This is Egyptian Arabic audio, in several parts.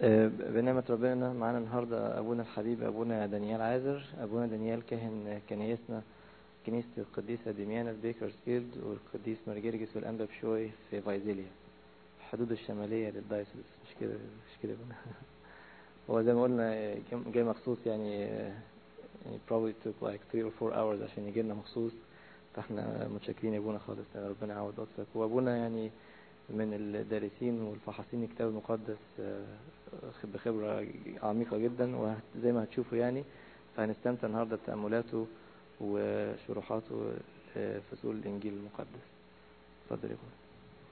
آه، بنعمة ربنا معانا النهاردة أبونا الحبيب أبونا دانيال عازر أبونا دانيال كاهن كنيسنا كنيسة القديسة ديميانا في بيكرسفيلد والقديس مرجرجس والأنبا بشوي في فايزيليا الحدود الشمالية للدايسس مش كده مش كده بقى. هو زي ما قلنا آه، جاي- جاي مخصوص يعني آه، يعني probably took like three or four hours عشان يجي لنا مخصوص فاحنا متشكرين يا ابونا خالص ربنا يعوض وقتك وابونا يعني من الدارسين والفحاصين الكتاب المقدس آه، بخبرة عميقة جدا وزي ما هتشوفوا يعني فهنستمتع النهاردة بتأملاته وشروحاته آه، في فصول الإنجيل المقدس اتفضل يا اخوان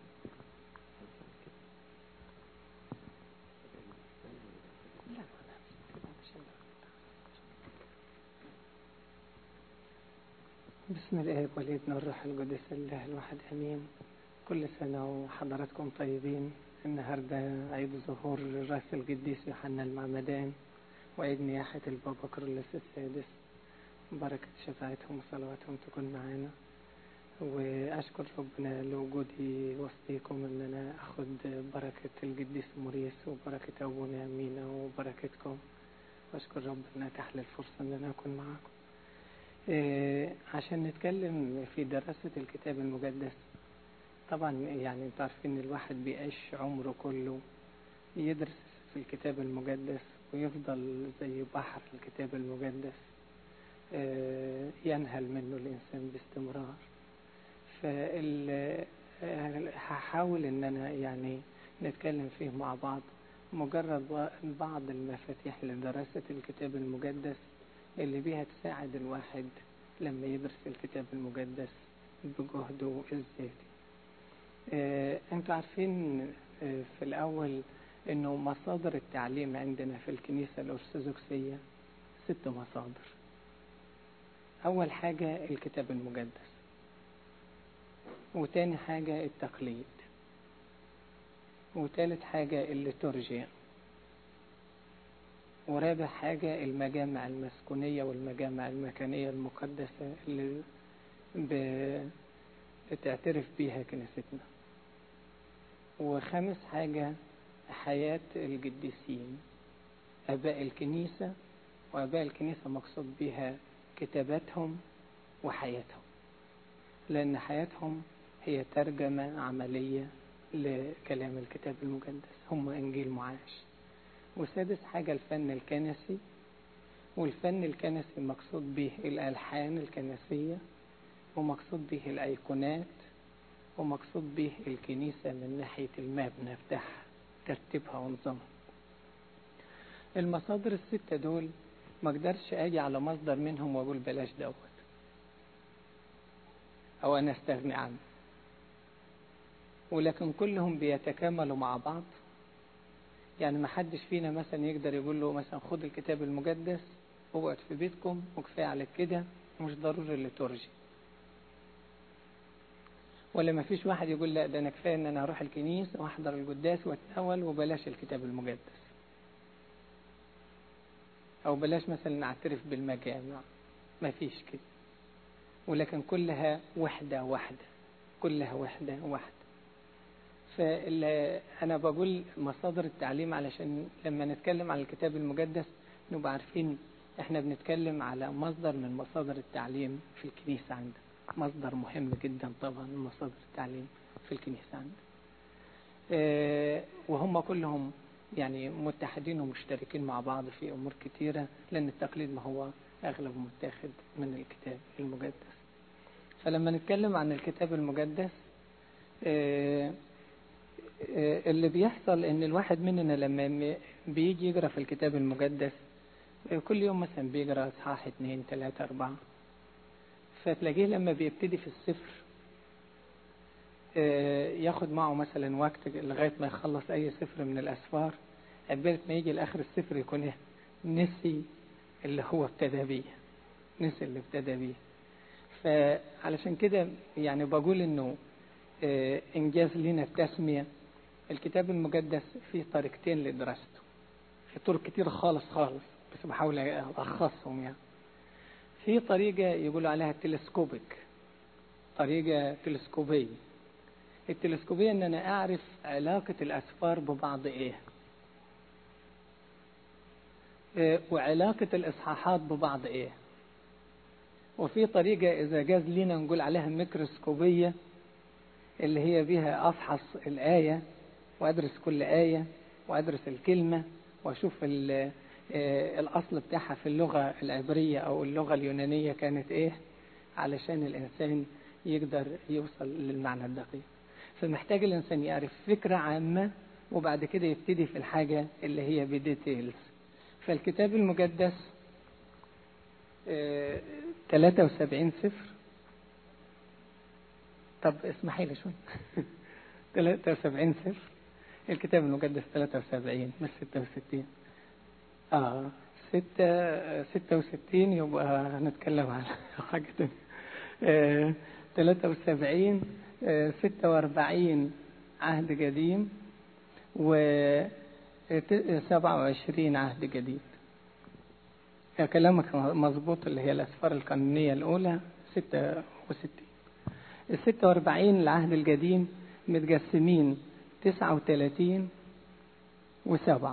بسم الآب والابن والروح القدس الله الواحد أمين كل سنة وحضراتكم طيبين النهاردة عيد ظهور راس القديس يوحنا المعمدان وعيد نياحة البابا كرولوس السادس بركة شفاعتهم وصلواتهم تكون معانا وأشكر ربنا لوجودي وسطيكم إن أنا أخد بركة القديس موريس وبركة أبونا مينا وبركتكم وأشكر ربنا أتاح لي الفرصة إن أنا أكون معاكم آه، عشان نتكلم في دراسة الكتاب المقدس طبعا يعني انتوا عارفين الواحد بيعيش عمره كله يدرس في الكتاب المقدس ويفضل زي بحر الكتاب المقدس آه، ينهل منه الإنسان باستمرار فال آه، هحاول ان انا يعني نتكلم فيه مع بعض مجرد بعض المفاتيح لدراسة الكتاب المقدس اللي بيها تساعد الواحد لما يدرس الكتاب المقدس بجهده الذاتي آه، انتوا عارفين آه، في الأول انه مصادر التعليم عندنا في الكنيسة الأرثوذكسية ست مصادر أول حاجة الكتاب المقدس وتاني حاجة التقليد وتالت حاجة الليتورجيا ورابع حاجة المجامع المسكونية والمجامع المكانية المقدسة اللي ب- بتعترف بيها كنيستنا وخامس حاجة حياة القديسين آباء الكنيسة وآباء الكنيسة مقصود بها كتاباتهم وحياتهم لأن حياتهم هي ترجمة عملية لكلام الكتاب المقدس هم إنجيل معاش وسادس حاجة الفن الكنسي والفن الكنسي مقصود به الألحان الكنسية ومقصود به الأيقونات ومقصود به الكنيسة من ناحية المبنى بتاعها ترتيبها ونظامها المصادر الستة دول ما اقدرش اجي على مصدر منهم واقول بلاش دوت او انا استغني عنه ولكن كلهم بيتكاملوا مع بعض يعني ما حدش فينا مثلا يقدر يقول له مثلا خد الكتاب المقدس اقعد في بيتكم وكفايه عليك كده مش ضروري الليتورجي ولا ما فيش واحد يقول لا ده انا كفايه ان انا اروح الكنيسه واحضر القداس واتناول وبلاش الكتاب المقدس او بلاش مثلا اعترف بالمجامع ما فيش كده ولكن كلها وحده واحده كلها وحده واحده فأنا بقول مصادر التعليم علشان لما نتكلم عن الكتاب المقدس نبقى عارفين احنا بنتكلم على مصدر من مصادر التعليم في الكنيسة عندنا مصدر مهم جدا طبعا من مصادر التعليم في الكنيسة عندنا اه وهم كلهم يعني متحدين ومشتركين مع بعض في أمور كتيرة لأن التقليد ما هو أغلب متاخد من الكتاب المقدس فلما نتكلم عن الكتاب المقدس اه اللي بيحصل ان الواحد مننا لما بيجي يقرا في الكتاب المقدس كل يوم مثلا بيقرا اصحاح اتنين تلاتة اربعة فتلاقيه لما بيبتدي في السفر ياخد معه مثلا وقت لغاية ما يخلص اي سفر من الاسفار عبالة ما يجي لاخر السفر يكون نسي اللي هو ابتدى بيه نسي اللي ابتدى بيه فعلشان كده يعني بقول انه انجاز لنا التسميه الكتاب المقدس فيه طريقتين لدراسته في طرق كتير خالص خالص بس بحاول ألخصهم يعني في طريقة يقولوا عليها تلسكوبيك طريقة تلسكوبية التلسكوبية ان انا اعرف علاقة الاسفار ببعض ايه آه، وعلاقة الإصحاحات ببعض إيه وفي طريقة إذا جاز لينا نقول عليها ميكروسكوبية اللي هي بيها أفحص الآية وأدرس كل آية وأدرس الكلمة وأشوف ال- آه، الأصل بتاعها في اللغة العبرية أو اللغة اليونانية كانت إيه علشان الإنسان يقدر يوصل للمعنى الدقيق فمحتاج الإنسان يعرف فكرة عامة وبعد كده يبتدي في الحاجة اللي هي بديتيلز فالكتاب المقدس آه، 73 سفر طب اسمحي لي شوي 73 سفر الكتاب المقدس 73 مش 66 اه ستة ستة وستين يبقى هنتكلم عن حاجة تانية آه، تلاتة وسبعين آه، ستة وأربعين عهد قديم و ت- سبعة وعشرين عهد جديد يا كلامك مظبوط اللي هي الأسفار القانونية الأولى ستة وستين الستة وأربعين العهد القديم متقسمين تسعة وتلاتين وسبعة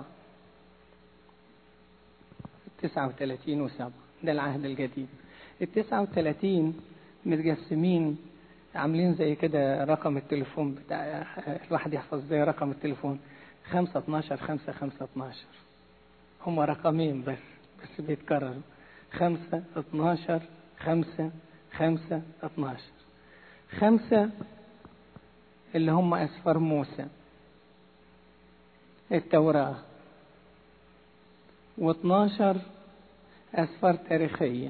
تسعة وتلاتين وسبعة ده العهد القديم التسعة وتلاتين متقسمين عاملين زي كده رقم التليفون بتاع الواحد يحفظ زي رقم التليفون خمسة اتناشر خمسة خمسة اتناشر هما رقمين بس بس بيتكرروا خمسة اتناشر خمسة خمسة اتناشر خمسة اللي هم أسفار موسى التوراة واتناشر أسفار تاريخية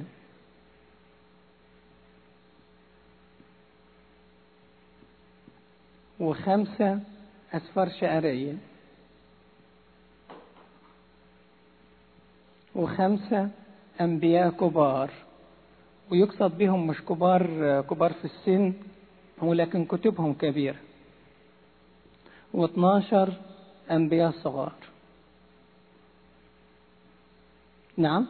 وخمسة أسفار شعرية وخمسة أنبياء كبار ويقصد بهم مش كبار كبار في السن ولكن كتبهم كبيرة واثناشر أنبياء صغار نعم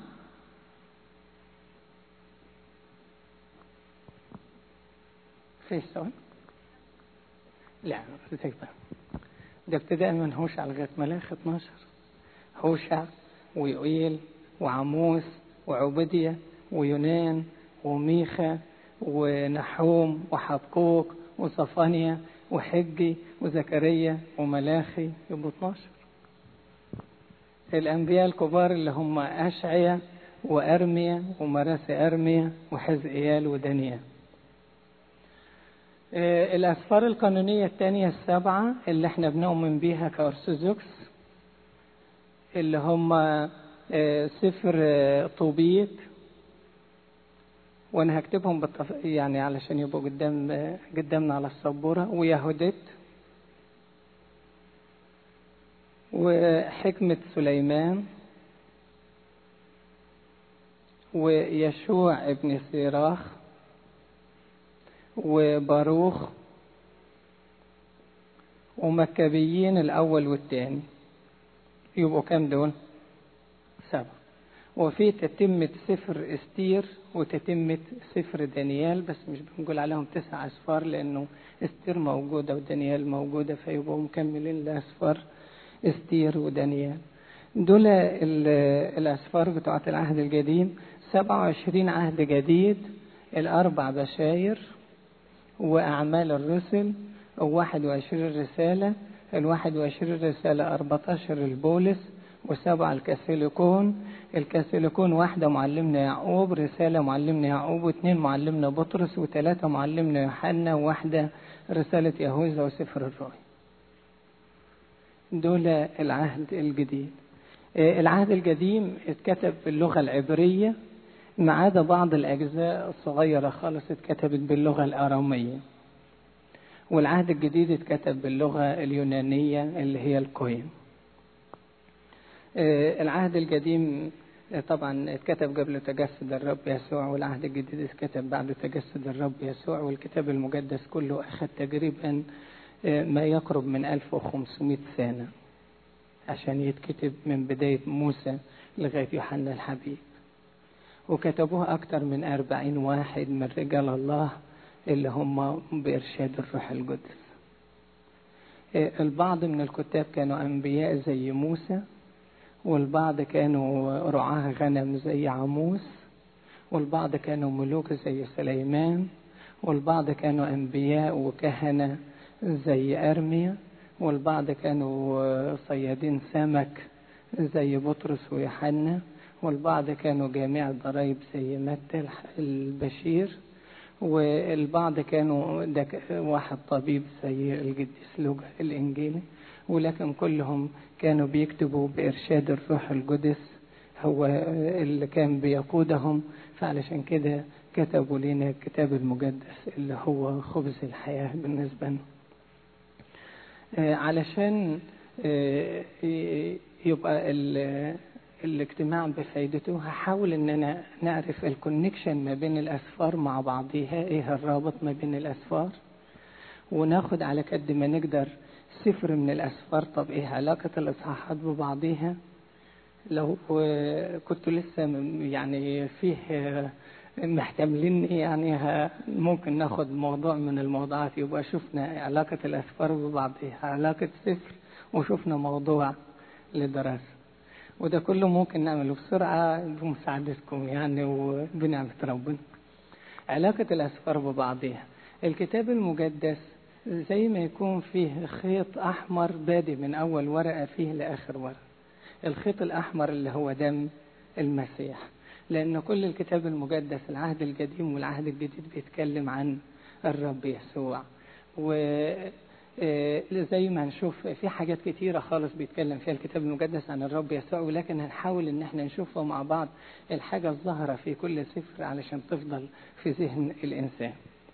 في سؤال لا زي ده ده ابتداء من هوشع لغاية ملاخ 12 هوشع ويوئيل وعموس وعبدية ويونان وميخا ونحوم وحبقوق وصفانيا وحجي وزكريا وملاخي يبقوا 12 الأنبياء الكبار اللي هم أشعيا وأرميا ومراسي أرميا وحزقيال ودانيال آه، الأسفار القانونية الثانية السبعة اللي احنا بنؤمن بيها كأرثوذكس اللي هم آه، سفر آه، طوبيت وانا هكتبهم بالتف... يعني علشان يبقوا قدام آه، قدامنا على السبورة ويهودت وحكمة سليمان ويشوع ابن سيراخ وباروخ ومكابيين الأول والثاني يبقوا كام دول؟ سبعة وفي تتمة سفر استير وتتمة سفر دانيال بس مش بنقول عليهم تسع أسفار لأنه استير موجودة ودانيال موجودة فيبقوا مكملين الأسفار استير ودانيال دول ال- الأسفار بتوعة العهد القديم سبعة وعشرين عهد جديد الأربع بشاير وأعمال الرسل وواحد وعشرين رسالة الواحد وعشرين رسالة أربعتاشر البولس وسبعة الكاثوليكون الكاثوليكون واحدة معلمنا يعقوب رسالة معلمنا يعقوب واثنين معلمنا بطرس وثلاثة معلمنا يوحنا وواحدة رسالة يهوذا وسفر الرؤيا دول العهد الجديد آه، العهد القديم اتكتب باللغة العبرية ما عدا بعض الأجزاء الصغيرة خالص اتكتبت باللغة الآرامية والعهد الجديد اتكتب باللغة اليونانية اللي هي الكوين آه، العهد القديم آه، طبعا اتكتب قبل تجسد الرب يسوع والعهد الجديد اتكتب بعد تجسد الرب يسوع والكتاب المقدس كله أخذ تقريبا آه، ما يقرب من 1500 سنة عشان يتكتب من بداية موسى لغاية يوحنا الحبيب وكتبوها أكثر من أربعين واحد من رجال الله اللي هم بإرشاد الروح القدس آه، البعض من الكتاب كانوا أنبياء زي موسى والبعض كانوا رعاة غنم زي عاموس والبعض كانوا ملوك زي سليمان والبعض كانوا أنبياء وكهنة زي أرميا والبعض كانوا صيادين سمك زي بطرس ويوحنا والبعض كانوا جامع ضرائب زي متى البشير والبعض كانوا دك... واحد طبيب زي القديس لوقا الإنجيلي ولكن كلهم كانوا بيكتبوا بإرشاد الروح القدس هو اللي كان بيقودهم فعلشان كده كتبوا لنا الكتاب المقدس اللي هو خبز الحياة بالنسبة لنا علشان يبقى الاجتماع بفايدته هحاول ان انا نعرف الكونكشن ما بين الاسفار مع بعضيها ايه الرابط ما بين الاسفار وناخد على قد ما نقدر سفر من الاسفار طب ايه علاقة الاصحاحات ببعضيها لو كنت لسه يعني فيه محتملين يعني ممكن ناخد موضوع من الموضوعات يبقى شفنا علاقة الأسفار ببعضها علاقة سفر وشفنا موضوع لدراسة وده كله ممكن نعمله بسرعة بمساعدتكم يعني وبنعمة ربنا علاقة الأسفار ببعضها الكتاب المقدس زي ما يكون فيه خيط أحمر بادئ من أول ورقة فيه لآخر ورقة الخيط الأحمر اللي هو دم المسيح لأن كل الكتاب المقدس العهد القديم والعهد الجديد بيتكلم عن الرب يسوع و زي ما نشوف في حاجات كتيرة خالص بيتكلم فيها الكتاب المقدس عن الرب يسوع ولكن هنحاول ان احنا نشوفها مع بعض الحاجة الظاهرة في كل سفر علشان تفضل في ذهن الإنسان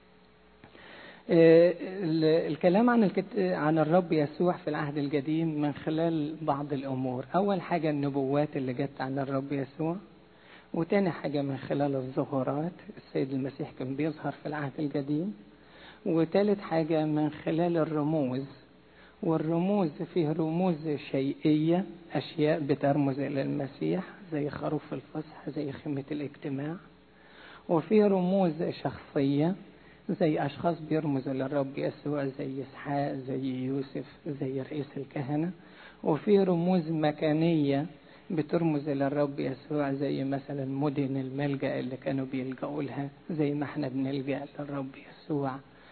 الكلام عن عن الرب يسوع في العهد القديم من خلال بعض الأمور أول حاجة النبوات اللي جت عن الرب يسوع وتاني حاجة من خلال الظهورات السيد المسيح كان بيظهر في العهد القديم وتالت حاجة من خلال الرموز والرموز فيه رموز شيئية أشياء بترمز إلى المسيح زي خروف الفصح زي خيمة الاجتماع وفي رموز شخصية زي أشخاص بيرمزوا للرب يسوع زي إسحاق زي يوسف زي رئيس الكهنة وفي رموز مكانية بترمز إلى الرب يسوع زي مثلا مدن الملجأ اللي كانوا بيلجأوا لها زي ما احنا بنلجأ للرب يسوع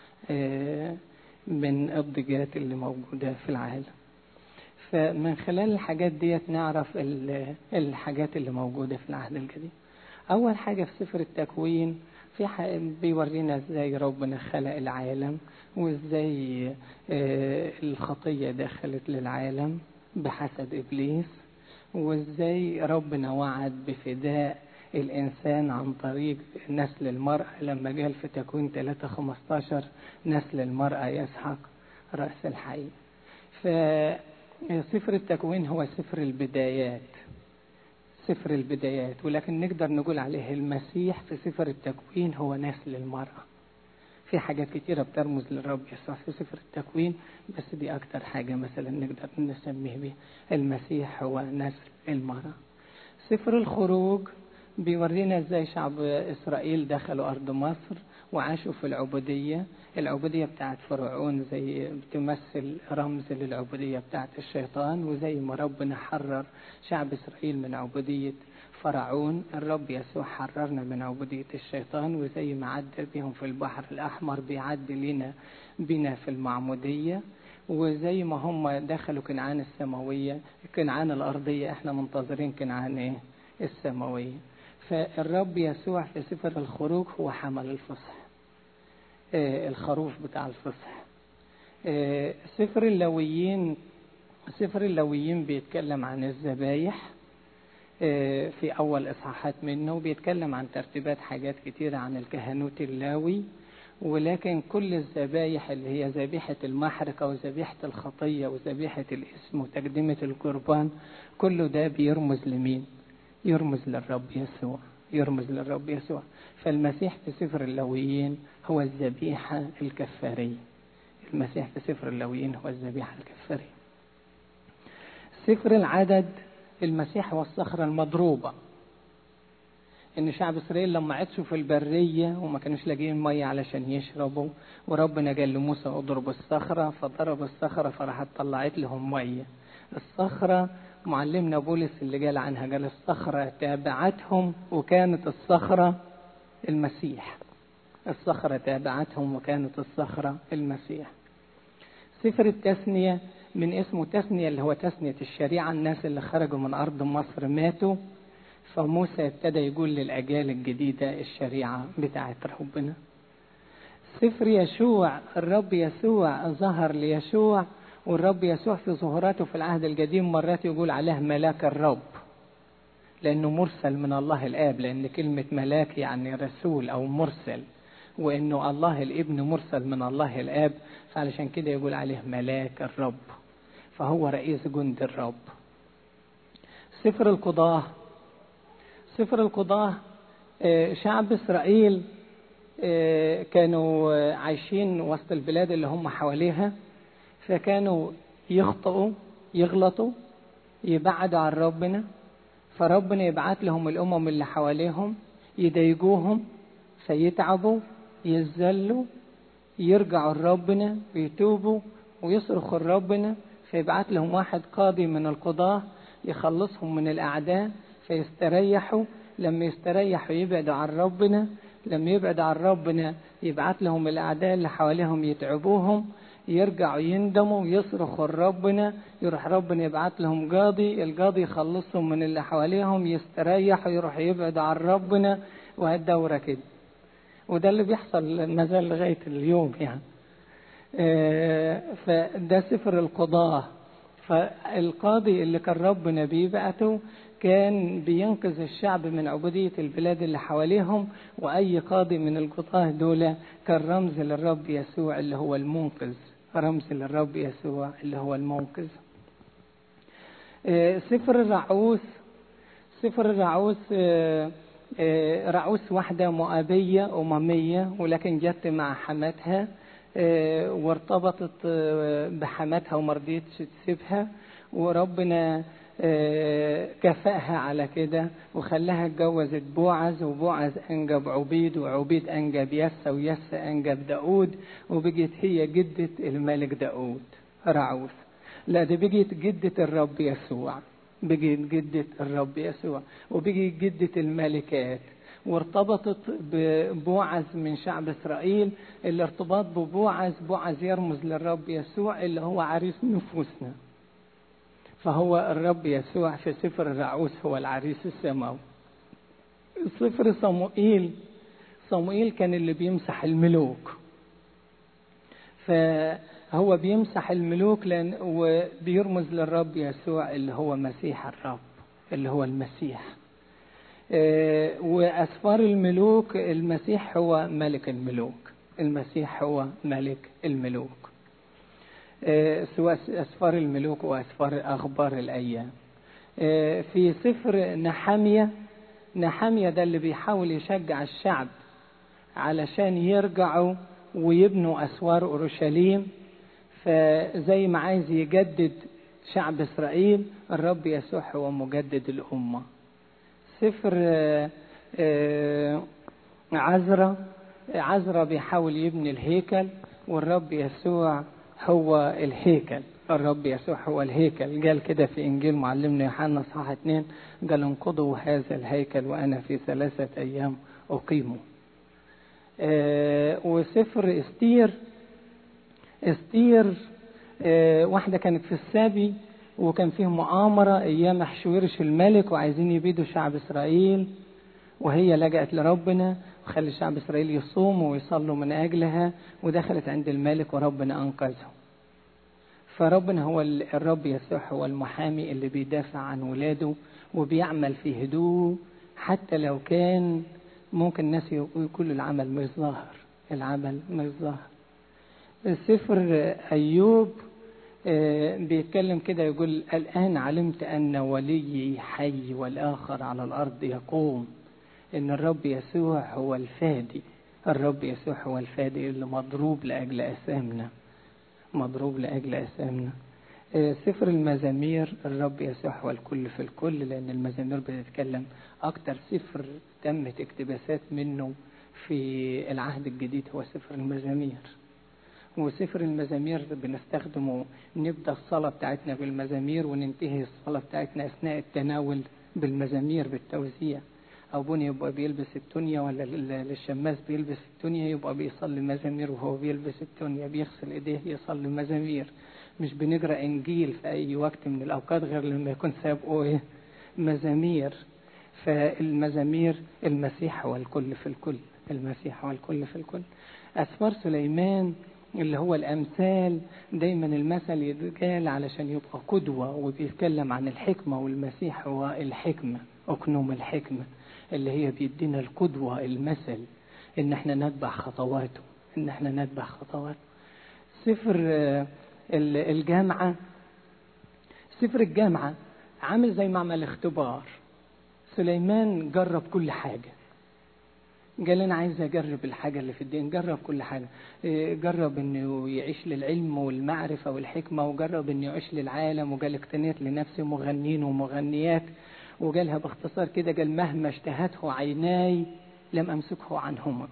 من الضيقات اللي موجودة في العالم فمن خلال الحاجات ديت نعرف الحاجات اللي موجودة في العهد القديم أول حاجة في سفر التكوين في بيورينا ازاي ربنا خلق العالم وازاي الخطية دخلت للعالم بحسد إبليس وازاي ربنا وعد بفداء الإنسان عن طريق نسل المرأة لما قال في تكوين 3 15 نسل المرأة يسحق رأس الحي فسفر التكوين هو سفر البدايات سفر البدايات ولكن نقدر نقول عليه المسيح في سفر التكوين هو نسل المرأة في حاجات كتيرة بترمز للرب يسوع في سفر التكوين بس دي أكتر حاجة مثلا نقدر نسميه بيه المسيح هو نسل المرأة سفر الخروج بيورينا ازاي شعب إسرائيل دخلوا أرض مصر وعاشوا في العبودية العبودية بتاعت فرعون زي بتمثل رمز للعبودية بتاعت الشيطان وزي ما ربنا حرر شعب إسرائيل من عبودية فرعون الرب يسوع حررنا من عبودية الشيطان وزي ما عدى بهم في البحر الأحمر بيعدي لنا بنا في المعمودية وزي ما هم دخلوا كنعان السماوية كنعان الأرضية احنا منتظرين كنعان ايه السماوية فالرب يسوع في سفر الخروج هو حمل الفصح اه الخروف بتاع الفصح اه سفر اللويين سفر اللويين بيتكلم عن الذبايح اه في أول إصحاحات منه وبيتكلم عن ترتيبات حاجات كتيرة عن الكهنوت اللاوي ولكن كل الذبايح اللي هي ذبيحة المحرقة وذبيحة الخطية وذبيحة الاسم وتقدمة القربان كله ده بيرمز لمين؟ يرمز للرب يسوع يرمز للرب يسوع فالمسيح في سفر اللويين هو الذبيحة الكفارية المسيح في سفر اللويين هو الذبيحة الكفارية سفر العدد المسيح هو الصخرة المضروبة ان شعب اسرائيل لما عطشوا في البريه وما كانوش لاقيين ميه علشان يشربوا وربنا قال لموسى اضرب الصخره فضرب الصخره فراحت طلعت لهم ميه الصخره معلمنا بولس اللي قال عنها قال الصخرة تابعتهم وكانت الصخرة المسيح الصخرة تابعتهم وكانت الصخرة المسيح سفر التثنية من اسمه تثنية اللي هو تثنية الشريعة الناس اللي خرجوا من أرض مصر ماتوا فموسى ابتدى يقول للأجيال الجديدة الشريعة بتاعت ربنا سفر يشوع الرب يسوع ظهر ليشوع والرب يسوع في ظهوراته في العهد القديم مرات يقول عليه ملاك الرب لأنه مرسل من الله الآب لأن كلمة ملاك يعني رسول أو مرسل وإنه الله الابن مرسل من الله الآب فعلشان كده يقول عليه ملاك الرب فهو رئيس جند الرب سفر القضاة سفر القضاة شعب إسرائيل كانوا عايشين وسط البلاد اللي هم حواليها فكانوا يخطئوا يغلطوا يبعدوا عن ربنا فربنا يبعت لهم الأمم اللي حواليهم يضايقوهم فيتعبوا يذلوا يرجعوا لربنا ويتوبوا ويصرخوا لربنا فيبعت لهم واحد قاضي من القضاة يخلصهم من الأعداء فيستريحوا لما يستريحوا يبعدوا عن ربنا لما يبعدوا عن ربنا يبعت لهم الأعداء اللي حواليهم يتعبوهم يرجعوا يندموا يصرخوا لربنا يروح ربنا يبعت لهم قاضي القاضي يخلصهم من اللي حواليهم يستريحوا يروح يبعدوا عن ربنا وهالدورة كده وده اللي بيحصل ما زال لغاية اليوم يعني فده سفر القضاة فالقاضي اللي كان ربنا بيبعته كان بينقذ الشعب من عبودية البلاد اللي حواليهم وأي قاضي من القضاة دول كان رمز للرب يسوع اللي هو المنقذ رمز للرب يسوع اللي هو المنقذ سفر الرعوس سفر الرعوس رعوس واحدة مؤابية أممية ولكن جت مع حماتها وارتبطت بحماتها ومرضيتش تسيبها وربنا كفأها على كده وخلاها اتجوزت بوعز وبوعز أنجب عبيد وعبيد أنجب يسى ويسى أنجب داود وبقت هي جدة الملك داود رعوس لا دي بقت جدة الرب يسوع بقت جدة الرب يسوع وبقت جدة الملكات وارتبطت ببوعز من شعب إسرائيل الارتباط ببوعز بوعز يرمز للرب يسوع اللي هو عريس نفوسنا فهو الرب يسوع في سفر الرعوس هو العريس السماوي سفر صموئيل صموئيل كان اللي بيمسح الملوك فهو بيمسح الملوك لأن وبيرمز للرب يسوع اللي هو مسيح الرب اللي هو المسيح وأسفار الملوك المسيح هو ملك الملوك المسيح هو ملك الملوك سواء أسفار الملوك وأسفار أخبار الأيام في سفر نحامية نحامية ده اللي بيحاول يشجع الشعب علشان يرجعوا ويبنوا أسوار أورشليم فزي ما عايز يجدد شعب إسرائيل الرب يسوع هو مجدد الأمة سفر عزرة عزرة بيحاول يبني الهيكل والرب يسوع هو الهيكل الرب يسوع هو الهيكل قال كده في إنجيل معلمنا يوحنا صح اتنين قال انقضوا هذا الهيكل وأنا في ثلاثة أيام أقيمه آه وسفر استير استير آه واحدة كانت في السابي وكان فيه مؤامرة أيام أحشويرش الملك وعايزين يبيدوا شعب إسرائيل وهي لجأت لربنا وخلي شعب إسرائيل يصوموا ويصلوا من أجلها ودخلت عند الملك وربنا أنقذهم فربنا هو الرب يسوع هو المحامي اللي بيدافع عن ولاده وبيعمل في هدوء حتى لو كان ممكن الناس يقولوا العمل مش ظاهر العمل مش ظاهر سفر أيوب بيتكلم كده يقول الآن علمت أن وليي حي والآخر على الأرض يقوم إن الرب يسوع هو الفادي الرب يسوع هو الفادي اللي مضروب لأجل أسامنا مضروب لأجل أسامنا سفر المزامير الرب يسوع هو الكل في الكل لأن المزامير بتتكلم أكتر سفر تمت اقتباسات منه في العهد الجديد هو سفر المزامير وسفر المزامير بنستخدمه نبدأ الصلاة بتاعتنا بالمزامير وننتهي الصلاة بتاعتنا أثناء التناول بالمزامير بالتوزيع أبونا يبقى بيلبس التونيا ولا الشماس بيلبس التونيا يبقى بيصلي مزامير وهو بيلبس التونيا بيغسل إيديه يصلي مزامير مش بنقرأ إنجيل في أي وقت من الأوقات غير لما يكون سابقه إيه مزامير فالمزامير المسيح هو الكل في الكل المسيح هو الكل في الكل أسفار سليمان اللي هو الأمثال دايما المثل يتقال علشان يبقى قدوة وبيتكلم عن الحكمة والمسيح هو الحكمة أكنوم الحكمة اللي هي بيدينا القدوة المثل إن احنا نتبع خطواته إن احنا نتبع خطواته سفر الجامعة سفر الجامعة عامل زي معمل اختبار سليمان جرب كل حاجة قال انا عايز اجرب الحاجه اللي في الدين جرب كل حاجه جرب انه يعيش للعلم والمعرفه والحكمه وجرب انه يعيش للعالم وقال اقتنيت لنفسي مغنين ومغنيات وقالها باختصار كده قال مهما اشتهته عيناي لم امسكه عنهما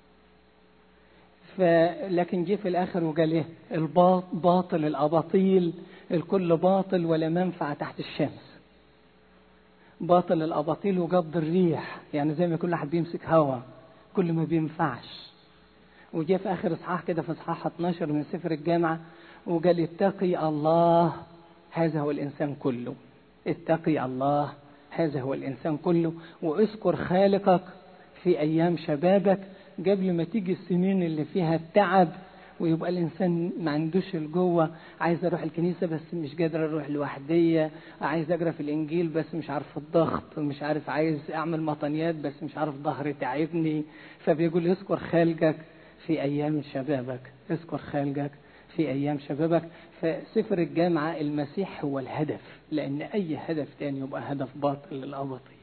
فلكن جه في الاخر وقال ايه الباطل الاباطيل الكل باطل ولا منفعه تحت الشمس باطل الاباطيل وقبض الريح يعني زي ما كل واحد بيمسك هوا كل ما بينفعش وجاء في اخر اصحاح كده في اصحاح 12 من سفر الجامعه وقال اتقي الله هذا هو الانسان كله اتقي الله هذا هو الانسان كله واذكر خالقك في ايام شبابك قبل ما تيجي السنين اللي فيها التعب ويبقى الانسان ما عندوش الجوه عايز اروح الكنيسه بس مش قادر اروح لوحديه عايز اقرا في الانجيل بس مش عارف الضغط مش عارف عايز اعمل مطنيات بس مش عارف ظهري تعبني فبيقول اذكر خالقك في ايام شبابك اذكر خالقك في ايام شبابك فسفر الجامعه المسيح هو الهدف لان اي هدف تاني يبقى هدف باطل للاباطيل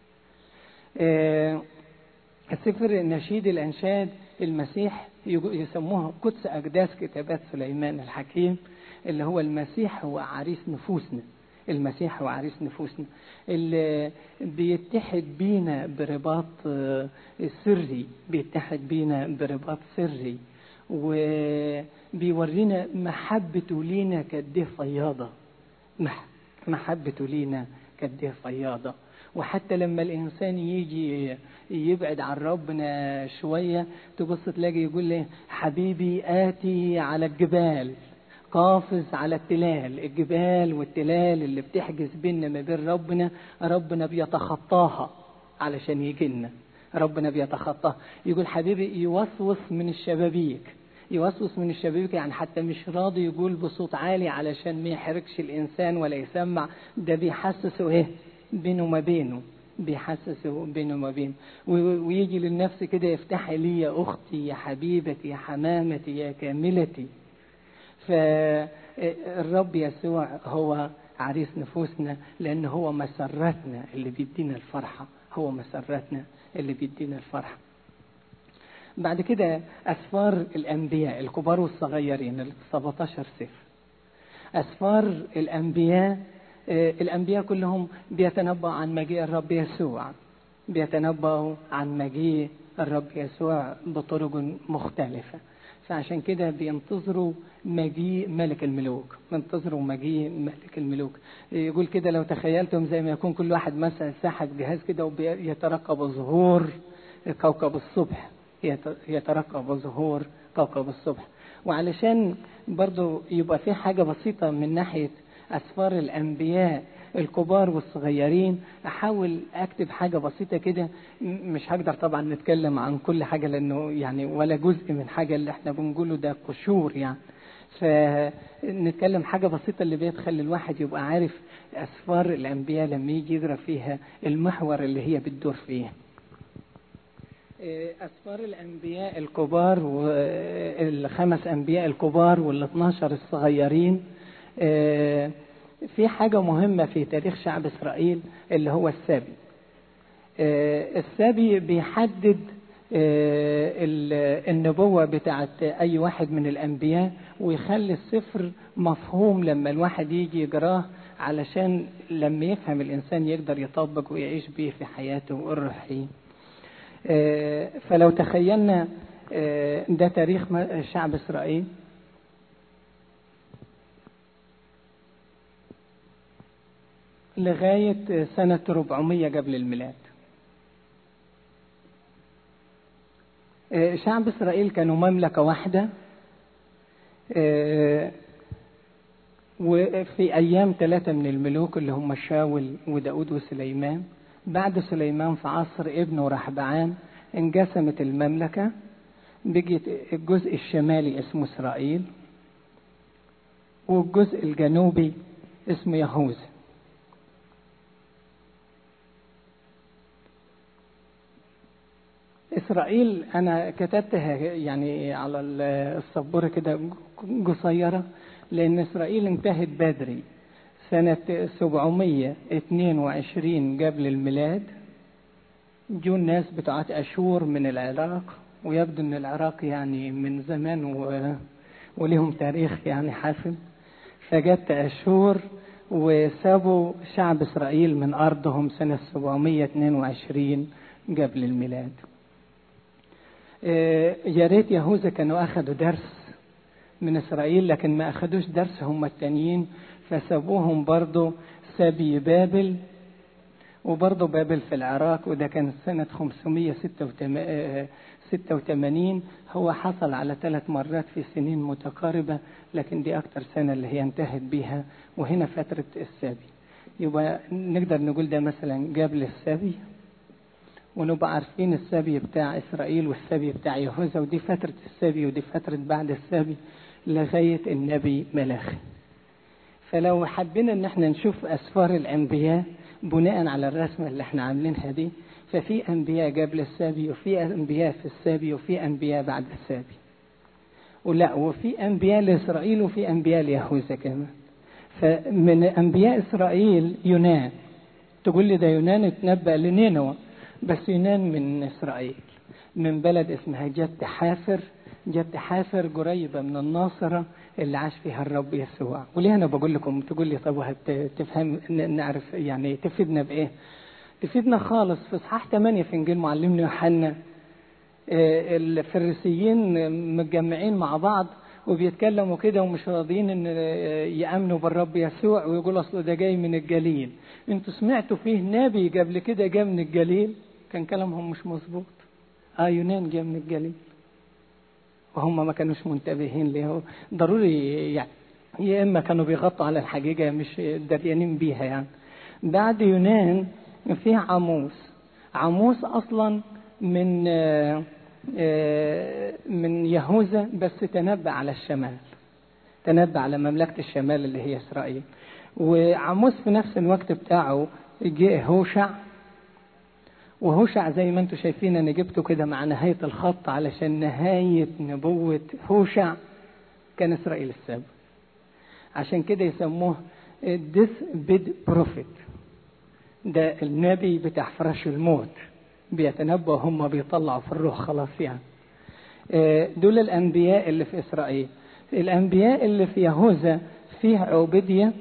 آه سفر نشيد الانشاد المسيح يسموها قدس أقداس كتابات سليمان الحكيم اللي هو المسيح هو عريس نفوسنا المسيح هو عريس نفوسنا اللي بيتحد بينا برباط سري بيتحد بينا برباط سري وبيورينا محبته لينا قد فياضة محبته لينا قد فياضة وحتى لما الإنسان يجي يبعد عن ربنا شوية تبص تلاقي يقول لي حبيبي آتي على الجبال قافز على التلال الجبال والتلال اللي بتحجز بيننا ما بين ربنا ربنا بيتخطاها علشان يجينا ربنا بيتخطاها يقول حبيبي يوسوس من الشبابيك يوسوس من الشبابيك يعني حتى مش راضي يقول بصوت عالي علشان ما يحركش الإنسان ولا يسمع ده بيحسسه إيه بينه وما بينه بيحسسه بينه وما بينه ويجي للنفس كده يفتح لي يا أختي يا حبيبتي يا حمامتي يا كاملتي فالرب يسوع هو عريس نفوسنا لأن هو مسرتنا اللي بيدينا الفرحة هو مسرتنا اللي بيدينا الفرحة بعد كده أسفار الأنبياء الكبار والصغيرين ال 17 سفر أسفار الأنبياء الأنبياء كلهم بيتنبأ عن مجيء الرب يسوع بيتنبأوا عن مجيء الرب يسوع بطرق مختلفة فعشان كده بينتظروا مجيء ملك الملوك بينتظروا مجيء ملك الملوك يقول كده لو تخيلتم زي ما يكون كل واحد مثلا ساحب جهاز كده ويترقب ظهور كوكب الصبح يترقب ظهور كوكب الصبح وعلشان برضو يبقى في حاجة بسيطة من ناحية أسفار الأنبياء الكبار والصغيرين أحاول أكتب حاجة بسيطة كده مش هقدر طبعا نتكلم عن كل حاجة لأنه يعني ولا جزء من حاجة اللي احنا بنقوله ده قشور يعني فنتكلم حاجة بسيطة اللي بيدخل الواحد يبقى عارف أسفار الأنبياء لما يجي يقرأ فيها المحور اللي هي بتدور فيه أسفار الأنبياء الكبار والخمس أنبياء الكبار وال 12 الصغيرين في حاجة مهمة في تاريخ شعب إسرائيل اللي هو السابي السابي بيحدد النبوة بتاعت أي واحد من الأنبياء ويخلي السفر مفهوم لما الواحد يجي يقراه علشان لما يفهم الإنسان يقدر يطبق ويعيش بيه في حياته الروحية فلو تخيلنا ده تاريخ شعب إسرائيل لغاية سنة 400 قبل الميلاد شعب إسرائيل كانوا مملكة واحدة وفي أيام ثلاثة من الملوك اللي هم شاول وداود وسليمان بعد سليمان في عصر ابنه رحبعام انقسمت المملكة بقيت الجزء الشمالي اسمه إسرائيل والجزء الجنوبي اسمه يهوذا إسرائيل أنا كتبتها يعني على السبورة كده قصيرة لأن إسرائيل انتهت بدري سنة 722 قبل الميلاد جو الناس بتوعت أشور من العراق ويبدو أن العراق يعني من زمان و... ولهم تاريخ يعني حافل فجت أشور وسابوا شعب إسرائيل من أرضهم سنة 722 قبل الميلاد يا ريت يهوذا كانوا أخذوا درس من إسرائيل لكن ما أخذوش درس هم التانيين فسابوهم برضه سبي بابل وبرضه بابل في العراق وده كان سنة 586 هو حصل على ثلاث مرات في سنين متقاربة لكن دي أكتر سنة اللي هي انتهت بيها وهنا فترة السبي يبقى نقدر نقول ده مثلا قبل السبي ونبقى عارفين السبي بتاع إسرائيل والسبي بتاع يهوذا ودي فترة السبي ودي فترة بعد السبي لغاية النبي ملاخي فلو حبينا ان احنا نشوف اسفار الانبياء بناء على الرسمة اللي احنا عاملينها دي ففي انبياء قبل السبي وفي انبياء في السبي وفي انبياء بعد السبي ولا وفي انبياء لاسرائيل وفي انبياء ليهوذا كمان فمن انبياء اسرائيل يونان تقول لي ده يونان اتنبأ لنينوى بس يونان من اسرائيل من بلد اسمها جت حافر جت حافر قريبه من الناصره اللي عاش فيها الرب يسوع وليه انا بقول لكم تقول لي طب تفهم نعرف يعني تفيدنا بايه تفيدنا خالص في اصحاح 8 في انجيل معلمنا يوحنا الفريسيين متجمعين مع بعض وبيتكلموا كده ومش راضيين ان يامنوا بالرب يسوع ويقول اصل ده جاي من الجليل انتوا سمعتوا فيه نبي قبل كده جاء من الجليل كان كلامهم مش مظبوط اه يونان جاء من الجليل وهم ما كانوش منتبهين ليه ضروري يعني يا اما كانوا بيغطوا على الحقيقه مش دريانين بيها يعني بعد يونان في عاموس عاموس اصلا من من يهوذا بس تنبأ على الشمال تنبأ على مملكة الشمال اللي هي إسرائيل وعاموس في نفس الوقت بتاعه جه هوشع وهوشع زي ما انتم شايفين انا جبته كده مع نهاية الخط علشان نهاية نبوة هوشع كان اسرائيل السابق عشان كده يسموه ديس بيد بروفيت ده النبي بتاع فراش الموت بيتنبأ هم بيطلعوا في الروح خلاص يعني دول الأنبياء اللي في إسرائيل الأنبياء اللي في يهوذا فيه عوبدية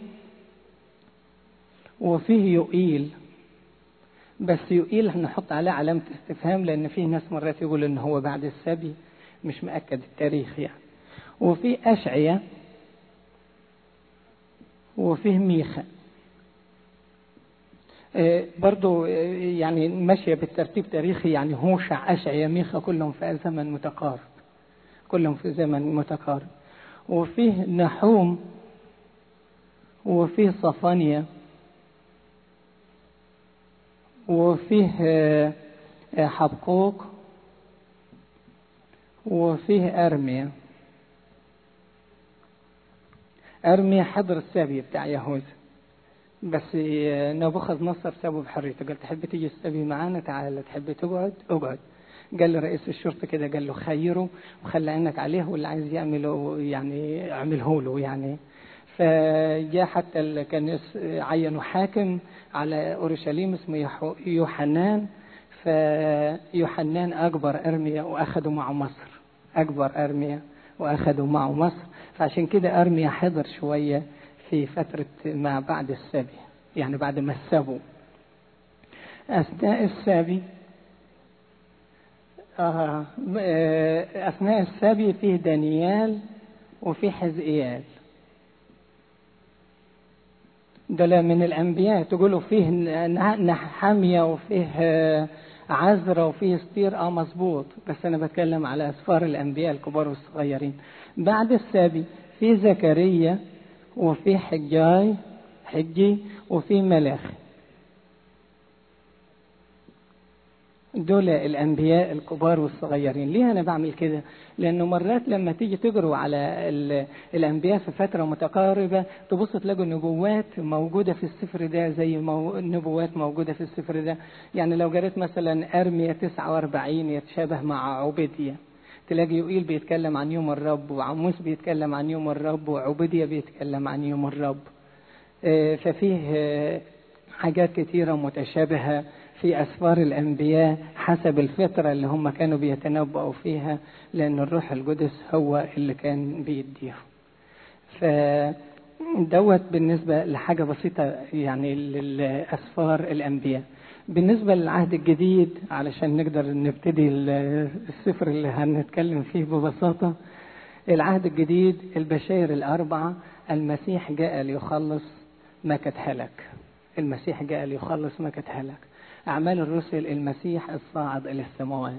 وفيه يؤيل بس يؤيل هنحط عليه علامة استفهام لأن فيه ناس مرات يقول إن هو بعد السبي مش مأكد التاريخ يعني وفيه أشعية وفيه ميخا برضو يعني ماشية بالترتيب تاريخي يعني هوشع أشعيا ميخا كلهم في زمن متقارب كلهم في زمن متقارب وفيه نحوم وفيه صفانيا وفيه حبقوق وفيه أرميا أرميا حضر السبي بتاع يهوذا بس نبوخذ نصر سابه بحريته قال تحب تيجي السبي معانا تعال تحب تقعد اقعد قال له رئيس الشرطة كده قال له خيره وخلى عينك عليه واللي عايز يعمله يعني اعمله له يعني فجاء حتى كان عينوا حاكم على اورشليم اسمه يوحنان فيوحنان اكبر ارميا واخذوا معه مصر اكبر ارميا واخذوا معه مصر فعشان كده ارميا حضر شويه في فترة ما بعد السبي يعني بعد ما السبوا أثناء السبي آه أثناء السبي فيه دانيال وفيه حزقيال دول من الأنبياء تقولوا فيه نحامية وفيه عزرة وفيه ستير اه مظبوط بس أنا بتكلم على أسفار الأنبياء الكبار والصغيرين بعد السابي في زكريا وفي حجاي حجي وفي ملاخي دول الانبياء الكبار والصغيرين ليه انا بعمل كده لانه مرات لما تيجي تجروا على الانبياء في فتره متقاربه تبص تلاقوا النبوات موجوده في السفر ده زي مو... النبوات موجوده في السفر ده يعني لو جريت مثلا ارميا 49 يتشابه مع عبيديه تلاقي يوئيل بيتكلم عن يوم الرب وعموس بيتكلم عن يوم الرب وعبيديه بيتكلم عن يوم الرب ففيه حاجات كتيره متشابهه في أسفار الأنبياء حسب الفترة اللي هم كانوا بيتنبأوا فيها لأن الروح القدس هو اللي كان بيديهم فدوت بالنسبة لحاجة بسيطة يعني للأسفار الأنبياء بالنسبة للعهد الجديد علشان نقدر نبتدي السفر اللي هنتكلم فيه ببساطة العهد الجديد البشائر الأربعة المسيح جاء ليخلص ما قد هلك المسيح جاء ليخلص ما قد هلك أعمال الرسل المسيح الصاعد إلى السماوات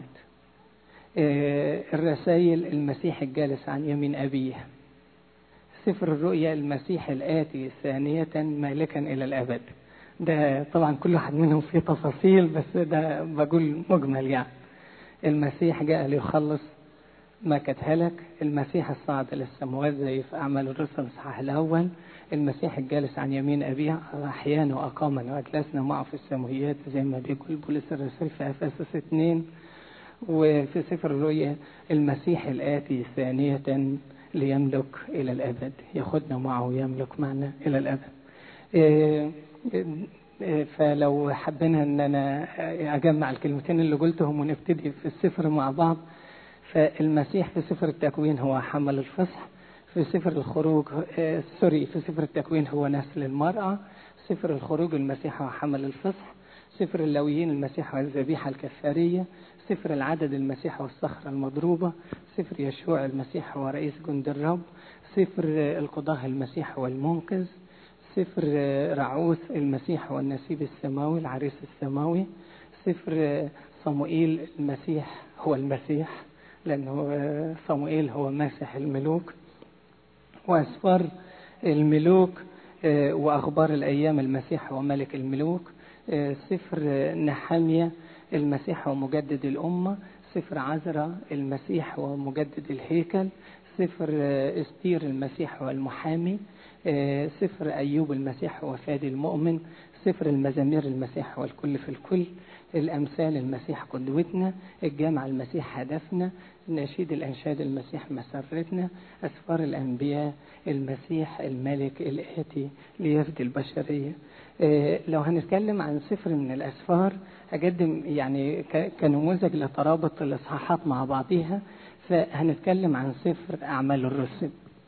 الرسائل المسيح الجالس عن يمين أبيه سفر الرؤيا المسيح الآتي ثانية مالكا إلى الأبد ده طبعا كل واحد منهم فيه تفاصيل بس ده بقول مجمل يعني المسيح جاء ليخلص ما قد هلك المسيح الصاعد إلى السماوات زي في أعمال الرسل الإصحاح الأول المسيح الجالس عن يمين أبيه أحيانا وأقامنا وأجلسنا معه في السماويات زي ما بيقول بولس الرسول في أفسس اثنين وفي سفر الرؤيا المسيح الآتي ثانية ليملك إلى الأبد ياخدنا معه ويملك معنا إلى الأبد فلو حبينا ان انا اجمع الكلمتين اللي قلتهم ونبتدي في السفر مع بعض فالمسيح في سفر التكوين هو حمل الفصح في سفر الخروج آه سوري في سفر التكوين هو نسل المرأة سفر الخروج المسيح هو حمل الفصح سفر اللويين المسيح والذبيحة الكفارية سفر العدد المسيح والصخرة المضروبة سفر يشوع المسيح هو رئيس جند الرب سفر القضاة المسيح هو المنقذ سفر رعوث المسيح هو النسيب السماوي العريس السماوي سفر صموئيل المسيح هو المسيح لأنه صموئيل هو ماسح الملوك وأسفار الملوك وأخبار الأيام المسيح هو ملك الملوك سفر نحامية المسيح هو مجدد الأمة سفر عزرا المسيح هو مجدد الهيكل سفر استير المسيح هو المحامي سفر أيوب المسيح هو فادي المؤمن سفر المزامير المسيح هو الكل في الكل الأمثال المسيح قدوتنا الجامع المسيح هدفنا نشيد الأنشاد المسيح مسرتنا أسفار الأنبياء المسيح الملك الآتي ليفدي البشرية لو هنتكلم عن سفر من الأسفار أقدم يعني كنموذج لترابط الإصحاحات مع بعضها فهنتكلم عن سفر أعمال الرسل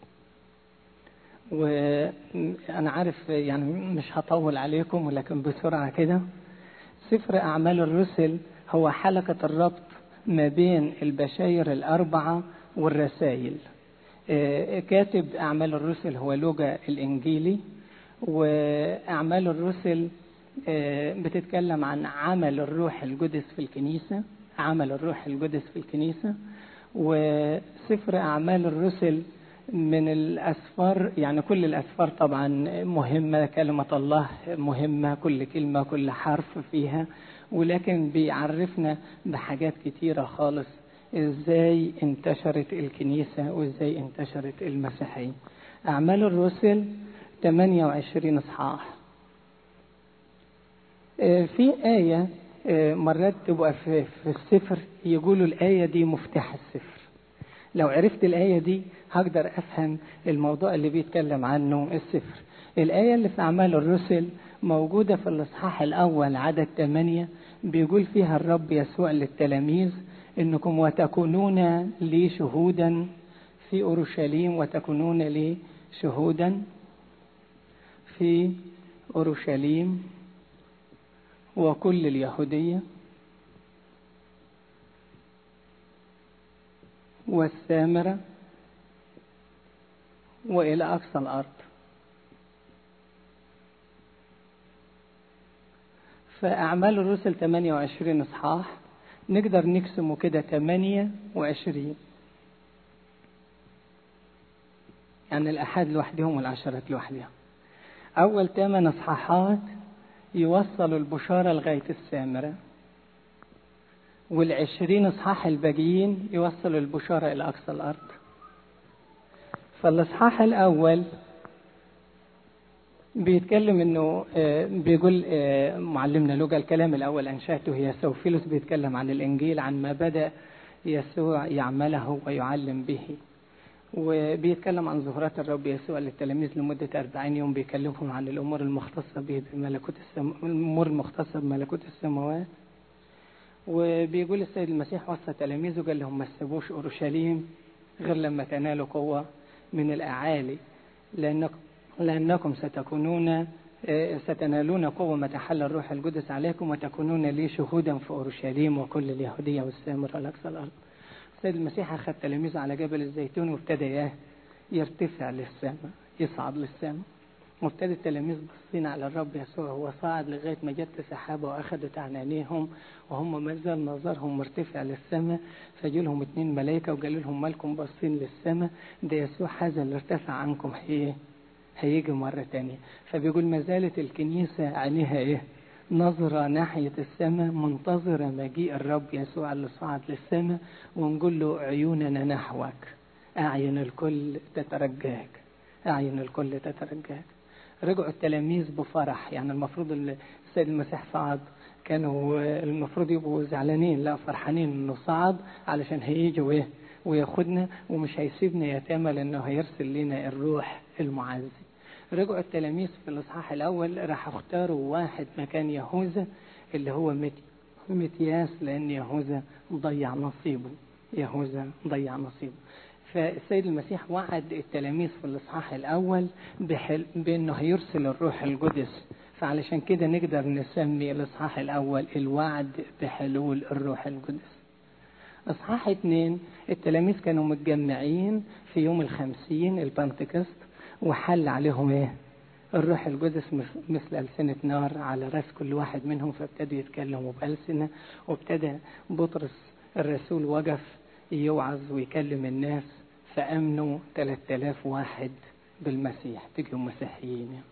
وأنا عارف يعني مش هطول عليكم ولكن بسرعة كده سفر أعمال الرسل هو حلقة الربط ما بين البشاير الأربعة والرسائل كاتب أعمال الرسل هو لوجا الإنجيلي وأعمال الرسل بتتكلم عن عمل الروح القدس في الكنيسة عمل الروح القدس في الكنيسة وسفر أعمال الرسل من الأسفار يعني كل الأسفار طبعا مهمة كلمة الله مهمة كل كلمة كل حرف فيها ولكن بيعرفنا بحاجات كتيرة خالص ازاي انتشرت الكنيسة وازاي انتشرت المسيحية أعمال الرسل 28 إصحاح في آية مرات تبقى في, في السفر يقولوا الآية دي مفتاح السفر لو عرفت الآية دي هقدر أفهم الموضوع اللي بيتكلم عنه السفر الآية اللي في أعمال الرسل موجودة في الإصحاح الأول عدد 8 بيقول فيها الرب يسوع للتلاميذ إنكم وتكونون لي شهودا في أورشليم وتكونون لي شهودا في أورشليم وكل اليهودية والسامرة وإلى أقصى الأرض فأعمال الرسل 28 إصحاح نقدر نقسمه كده 28 يعني الأحاد لوحدهم والعشرات لوحدهم أول ثمان إصحاحات يوصلوا البشارة لغاية السامرة والعشرين إصحاح الباقيين يوصلوا البشارة إلى أقصى الأرض فالإصحاح الأول بيتكلم انه بيقول معلمنا لوقا الكلام الاول انشاته هي سوفيلوس بيتكلم عن الانجيل عن ما بدا يسوع يعمله ويعلم به وبيتكلم عن ظهورات الرب يسوع للتلاميذ لمدة 40 يوم بيكلمهم عن الأمور المختصة به بملكوت السم... الأمور المختصة بملكوت السماوات وبيقول السيد المسيح وصى تلاميذه قال لهم ما تسيبوش أورشليم غير لما تنالوا قوة من الأعالي لأنكم لأنكم ستكونون ستنالون قوة ما تحل الروح القدس عليكم وتكونون لي شهودا في أورشليم وكل اليهودية والسامر والأقصى الأرض السيد المسيح أخذ تلاميذه على جبل الزيتون وابتدى يرتفع للسماء يصعد للسماء وابتدى التلاميذ باصين على الرب يسوع هو صعد لغاية ما جت سحابة وأخذوا تعنانيهم وهم ما زال نظرهم مرتفع للسماء فجوا لهم اتنين ملائكة وقالوا لهم مالكم باصين للسماء ده يسوع هذا اللي ارتفع عنكم هي هيجي مرة تانية فبيقول ما زالت الكنيسة عينيها ايه نظرة ناحية السماء منتظرة مجيء الرب يسوع اللي صعد للسماء ونقول له عيوننا نحوك أعين الكل تترجاك أعين الكل تترجاك رجعوا التلاميذ بفرح يعني المفروض السيد المسيح صعد كانوا المفروض يبقوا زعلانين لا فرحانين انه صعد علشان هيجي وايه وياخدنا ومش هيسيبنا يتامى لانه هيرسل لنا الروح المعزي رجعوا التلاميذ في الاصحاح الاول راح اختاروا واحد مكان يهوذا اللي هو متياس لان يهوذا ضيع نصيبه يهوذا ضيع نصيبه فالسيد المسيح وعد التلاميذ في الاصحاح الاول بحل... بانه هيرسل الروح القدس فعلشان كده نقدر نسمي الاصحاح الاول الوعد بحلول الروح القدس اصحاح اتنين التلاميذ كانوا متجمعين في يوم الخمسين البنتكست وحل عليهم ايه الروح القدس مثل ألسنة نار على رأس كل واحد منهم فابتدوا يتكلموا بألسنة وابتدى بطرس الرسول وقف يوعظ ويكلم الناس فأمنوا 3000 واحد بالمسيح بقوا مسيحيين يعني.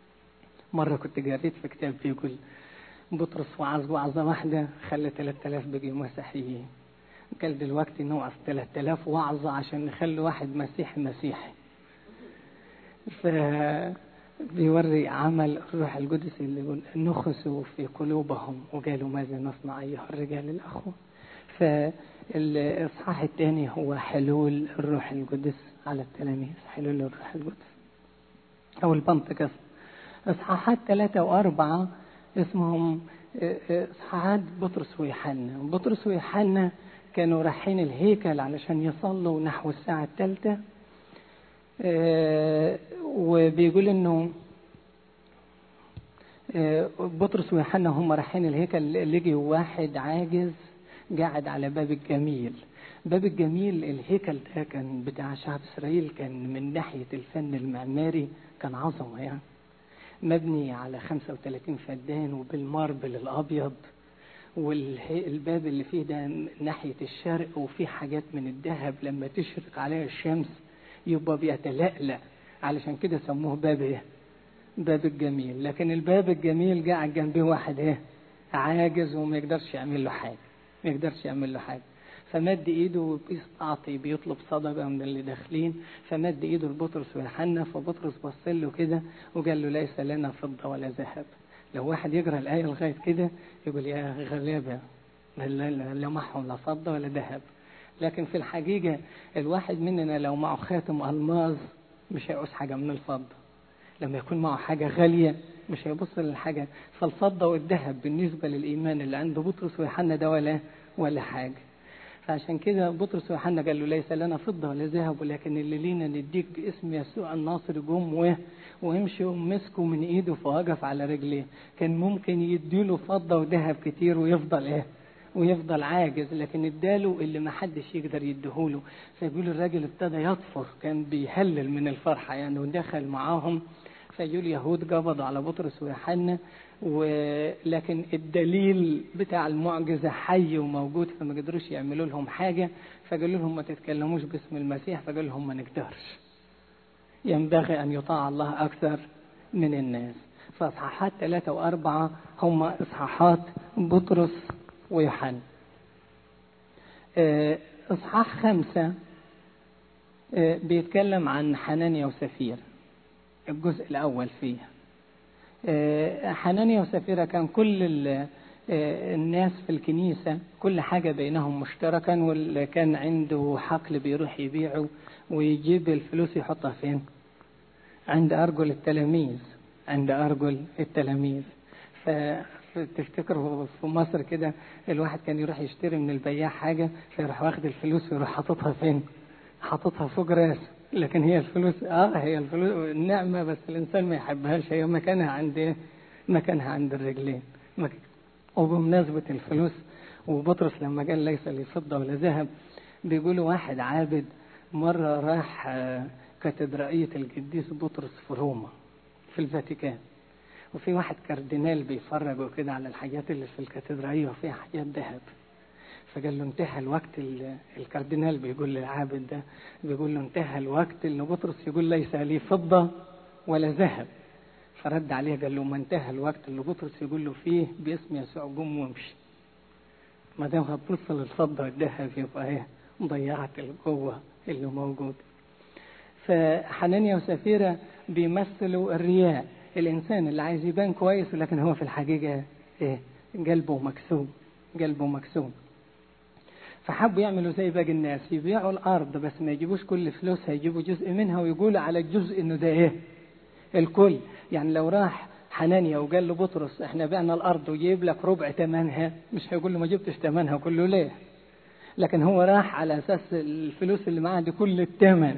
مرة كنت قريت في كتاب بيقول بطرس وعظ وعظة واحدة خلى 3000 بقوا مسيحيين قال دلوقتي نوعظ 3000 وعظة عشان نخلي واحد مسيحي مسيحي فبيوري عمل الروح القدس اللي يقول نخسوا في قلوبهم وقالوا ماذا نصنع أيها الرجال الأخوة فالإصحاح الثاني هو حلول الروح القدس على التلاميذ حلول الروح القدس أو البنتكس إصحاحات ثلاثة وأربعة اسمهم إصحاحات بطرس ويوحنا بطرس ويوحنا كانوا رايحين الهيكل علشان يصلوا نحو الساعة الثالثة وبيقول انه بطرس ويوحنا هم رايحين الهيكل لقي واحد عاجز قاعد على باب الجميل باب الجميل الهيكل ده كان بتاع شعب اسرائيل كان من ناحيه الفن المعماري كان عظمه يعني مبني على 35 فدان وبالماربل الابيض والباب اللي فيه ده ناحيه الشرق وفيه حاجات من الذهب لما تشرق عليها الشمس يبقى بيتلألأ علشان كده سموه باب ايه باب الجميل لكن الباب الجميل قاعد جنبه واحد ايه عاجز وما يقدرش يعمل له حاجه ما يقدرش يعمل له حاجه فمد ايده بيستعطي بيطلب صدقه من اللي داخلين فمد ايده لبطرس ويوحنا فبطرس بص له كده وقال له ليس لنا فضه ولا ذهب لو واحد يقرا الايه لغايه كده يقول يا غلابه لا معهم لا فضه ولا ذهب لكن في الحقيقة الواحد مننا لو معه خاتم ألماظ مش هيعوز حاجة من الفضة لما يكون معه حاجة غالية مش هيبص للحاجة فالفضة والذهب بالنسبة للإيمان اللي عند بطرس ويوحنا ده ولا ولا حاجة فعشان كده بطرس ويوحنا قال له ليس لنا فضة ولا ذهب ولكن اللي لينا نديك باسم يسوع الناصر جم ويمشي ومسكه من ايده فوقف على رجليه كان ممكن يديله فضة وذهب كتير ويفضل ايه ويفضل عاجز لكن اداله اللي ما حدش يقدر يديهوله فيقول الراجل ابتدى يطفر كان بيهلل من الفرحة يعني ودخل معاهم فيقول اليهود قبضوا على بطرس ويوحنا ولكن الدليل بتاع المعجزة حي وموجود فما قدروش يعملوا لهم حاجة فقالوا لهم ما تتكلموش باسم المسيح فقال لهم ما نقدرش ينبغي أن يطاع الله أكثر من الناس فإصحاحات ثلاثة وأربعة هم إصحاحات بطرس ويوحنا إصحاح خمسة بيتكلم عن حنانيا وسفير الجزء الأول فيه حنانيا وسفيرة كان كل الناس في الكنيسة كل حاجة بينهم مشتركا واللي كان عنده حقل بيروح يبيعه ويجيب الفلوس يحطها فين عند أرجل التلاميذ عند أرجل التلاميذ فتفتكروا في مصر كده الواحد كان يروح يشتري من البياع حاجة فيروح واخد الفلوس ويروح حاططها فين حاططها فوق راسه لكن هي الفلوس اه هي الفلوس النعمة بس الإنسان ما يحبهاش هي مكانها عند ايه مكانها عند الرجلين وبمناسبة الفلوس وبطرس لما قال ليس لي فضة ولا ذهب بيقولوا واحد عابد مرة راح كاتدرائية القديس بطرس في روما في الفاتيكان وفي واحد كاردينال بيفرج وكده على الحاجات اللي في الكاتدرائية وفيها حاجات ذهب فقال له انتهى الوقت الكاردينال بيقول للعابد ده بيقول له انتهى الوقت اللي بطرس يقول ليس لي فضة ولا ذهب فرد عليه قال له ما انتهى الوقت اللي بطرس يقول له فيه باسم يسوع قوم وامشي ما دام هتبص للفضة والذهب يبقى ايه ضيعت القوة اللي موجود فحنانيا وسفيرة بيمثلوا الرياء الإنسان اللي عايز يبان كويس لكن هو في الحقيقة إيه قلبه مكسوم قلبه مكسوم فحبوا يعملوا زي باقي الناس يبيعوا الأرض بس ما يجيبوش كل فلوسها يجيبوا جزء منها ويقولوا على الجزء إنه ده إيه الكل يعني لو راح حنانيا وقال له بطرس احنا بعنا الأرض ويجيب لك ربع ثمنها مش هيقول له ما جبتش ثمنها كله ليه لكن هو راح على أساس الفلوس اللي معاه دي كل الثمن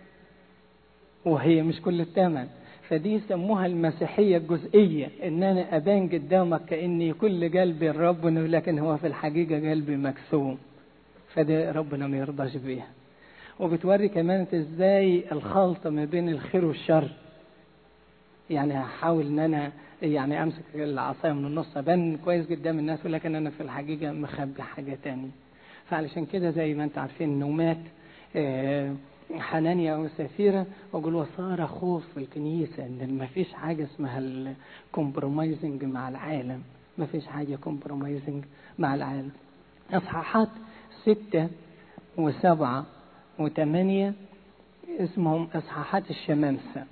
وهي مش كل الثمن فدي يسموها المسيحية الجزئية إن أنا أبان قدامك كأني كل قلبي الرب لكن هو في الحقيقة قلبي مكسوم فده ربنا ما يرضاش بيها وبتوري كمان ازاي الخلط ما بين الخير والشر يعني هحاول ان انا يعني امسك العصايه من النص ابان كويس قدام الناس ولكن انا في الحقيقه مخبي حاجه تانية فعلشان كده زي ما انت عارفين انه مات آه حنانيا وسفيرة وقال وصار خوف في الكنيسة ان ما فيش حاجة اسمها الكومبرومايزنج مع العالم ما فيش حاجة كومبرومايزنج مع العالم اصحاحات ستة وسبعة وثمانية اسمهم اصحاحات الشمامسة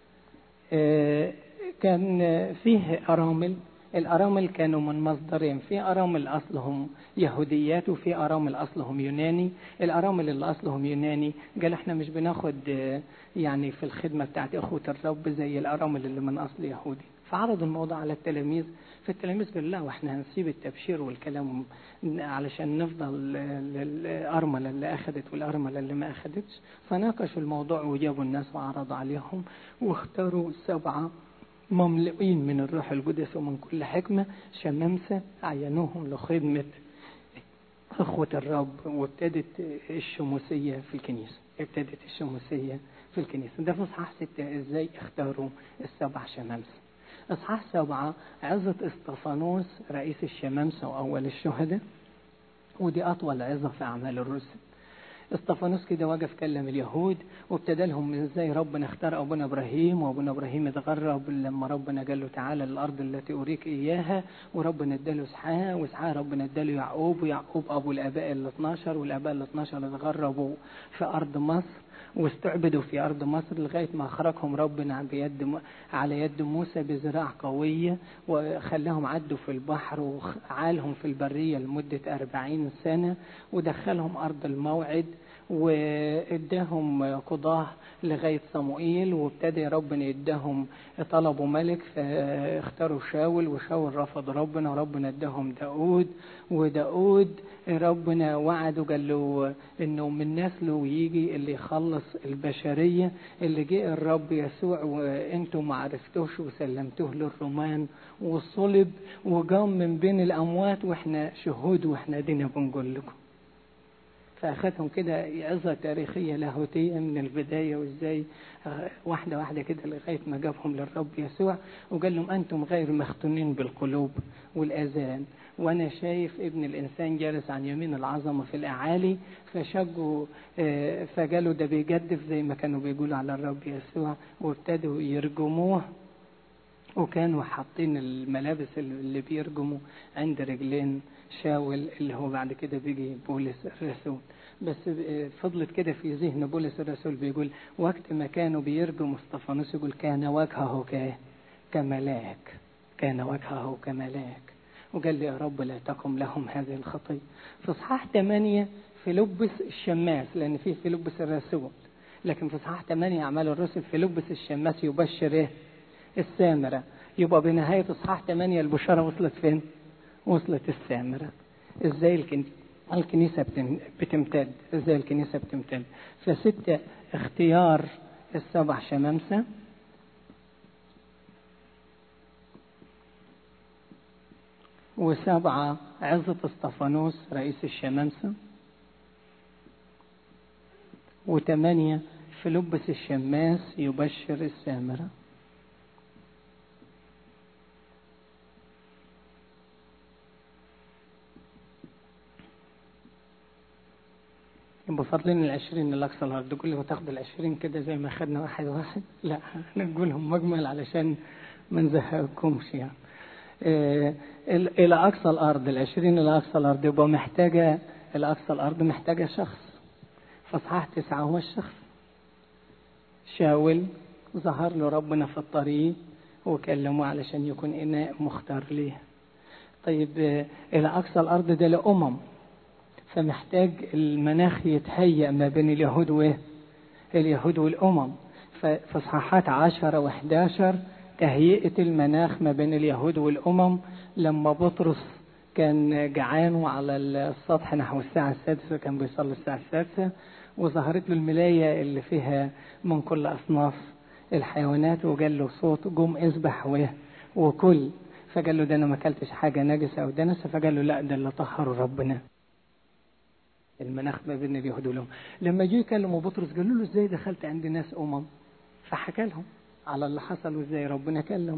كان فيه أرامل الأرامل كانوا من مصدرين في أرامل أصلهم يهوديات وفي أرامل أصلهم يوناني الأرامل اللي أصلهم يوناني قال احنا مش بناخد يعني في الخدمة بتاعت أخوة الرب زي الأرامل اللي من أصل يهودي فعرضوا الموضوع على التلاميذ فالتلاميذ قالوا لا واحنا هنسيب التبشير والكلام علشان نفضل الأرملة اللي أخذت والأرملة اللي ما أخذتش فناقشوا الموضوع وجابوا الناس وعرضوا عليهم واختاروا سبعة مملئين من الروح القدس ومن كل حكمة شمامسة عينوهم لخدمة أخوة الرب وابتدت الشموسية في الكنيسة ابتدت الشموسية في الكنيسة ده في إصحاح ستة إزاي اختاروا السبع شمامسة إصحاح سبعة عظة اسطفانوس رئيس الشمامسة وأول الشهداء ودي أطول عظة في أعمال الرسل اسطفانوس كده وقف كلم اليهود وابتدى لهم ازاي ربنا اختار ابونا ابراهيم وابونا ابراهيم اتغرب لما ربنا قال له تعالى للارض التي اريك اياها وربنا اداله اسحاق واسحاق ربنا اداله يعقوب ويعقوب ابو الاباء ال 12 والاباء ال 12 اتغربوا في ارض مصر واستعبدوا في أرض مصر لغاية ما أخرجهم ربنا بيد م... على يد موسى بذراع قوية وخلاهم عدوا في البحر وعالهم في البرية لمدة أربعين سنة ودخلهم أرض الموعد واداهم قضاه لغاية صموئيل وابتدى ربنا يداهم طلبوا ملك فاختاروا شاول وشاول رفض ربنا وربنا اداهم داود وداود ربنا وعده قال له انه من نسله يجي اللي يخلص البشرية اللي جاء الرب يسوع وانتم ما عرفتوش وسلمتوه للرومان وصلب وقام من بين الاموات واحنا شهود واحنا دينا بنقول لكم فأخذهم كده عظة تاريخية لاهوتية من البداية وإزاي واحدة واحدة كده لغاية ما جابهم للرب يسوع وقال لهم أنتم غير مختونين بالقلوب والآذان وأنا شايف ابن الإنسان جالس عن يمين العظمة في الأعالي فشجوا فقالوا ده بيجدف زي ما كانوا بيقولوا على الرب يسوع وابتدوا يرجموه وكانوا حاطين الملابس اللي بيرجموا عند رجلين شاول اللي هو بعد كده بيجي بولس الرسول بس فضلت كده في ذهن بولس الرسول بيقول وقت ما كانوا بيرجموا اسطفانوس يقول كان وجهه كملاك كان وجهه كملاك وقال لي يا رب لا تقم لهم هذه الخطية في اصحاح 8 فيلبس الشماس لأن فيه فيلبس الرسول لكن في اصحاح 8 أعمال الرسل فيلبس الشماس يبشر إيه؟ السامرة يبقى بنهاية اصحاح 8 البشارة وصلت فين؟ وصلت السامرة ازاي الكنيسة بتمتد ازاي الكنيسة بتمتد فستة اختيار السبع شمامسة وسبعة عزة اسطفانوس رئيس الشمامسة وثمانية فيلبس الشماس يبشر السامرة يبقى فاضلين العشرين الأقصى الأرض تقول لي وتاخد العشرين كده زي ما خدنا واحد واحد لا نقولهم مجمل علشان ما نزهقكمش يعني إيه إلى أقصى الأرض العشرين إلى أقصى الأرض يبقى محتاجة إلى أقصى الأرض محتاجة شخص فصحاح تسعة هو الشخص شاول ظهر له ربنا في الطريق وكلمه علشان يكون إناء مختار ليه طيب إلى أقصى الأرض ده لأمم فمحتاج المناخ يتهيأ ما بين اليهود وإيه؟ اليهود والأمم فصحاحات عشرة وحداشر تهيئة المناخ ما بين اليهود والأمم لما بطرس كان جعان وعلى السطح نحو الساعة السادسة كان بيصلي الساعة السادسة وظهرت له الملاية اللي فيها من كل أصناف الحيوانات وقال له صوت قوم اذبح وكل فقال له ده أنا ما أكلتش حاجة نجسة أو دنسة فقال له لا ده اللي طهره ربنا المناخ ما بين اليهود والأمم لما جه يكلموا بطرس قالوا له ازاي دخلت عند ناس أمم فحكى لهم على اللي حصل وازاي ربنا كلم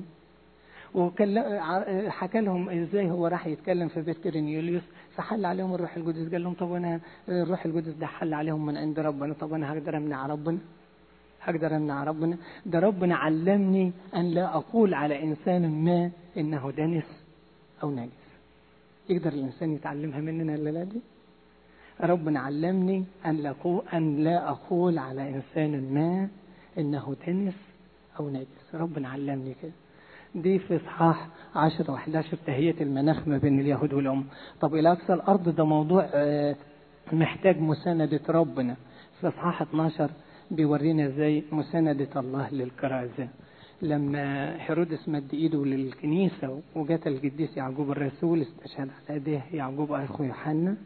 وحكى لهم ازاي هو راح يتكلم في بيت كيرنيوليوس فحل عليهم الروح القدس قال لهم طب انا الروح القدس ده حل عليهم من عند ربنا طب انا هقدر امنع ربنا هقدر امنع ربنا ده ربنا علمني ان لا اقول على انسان ما انه دنس او نجس يقدر الانسان يتعلمها مننا ولا لا دي ربنا علمني ان لا ان لا اقول على انسان ما انه دنس أو نجس ربنا علمني كده دي في إصحاح 10 و11 تهيئة المناخ ما بين اليهود والأم طب إلى أقصى الأرض ده موضوع محتاج مساندة ربنا في إصحاح 12 بيورينا إزاي مساندة الله للكرازة لما هيرودس مد إيده للكنيسة وجات القديس يعقوب الرسول استشهد على يديه يعقوب أخو يوحنا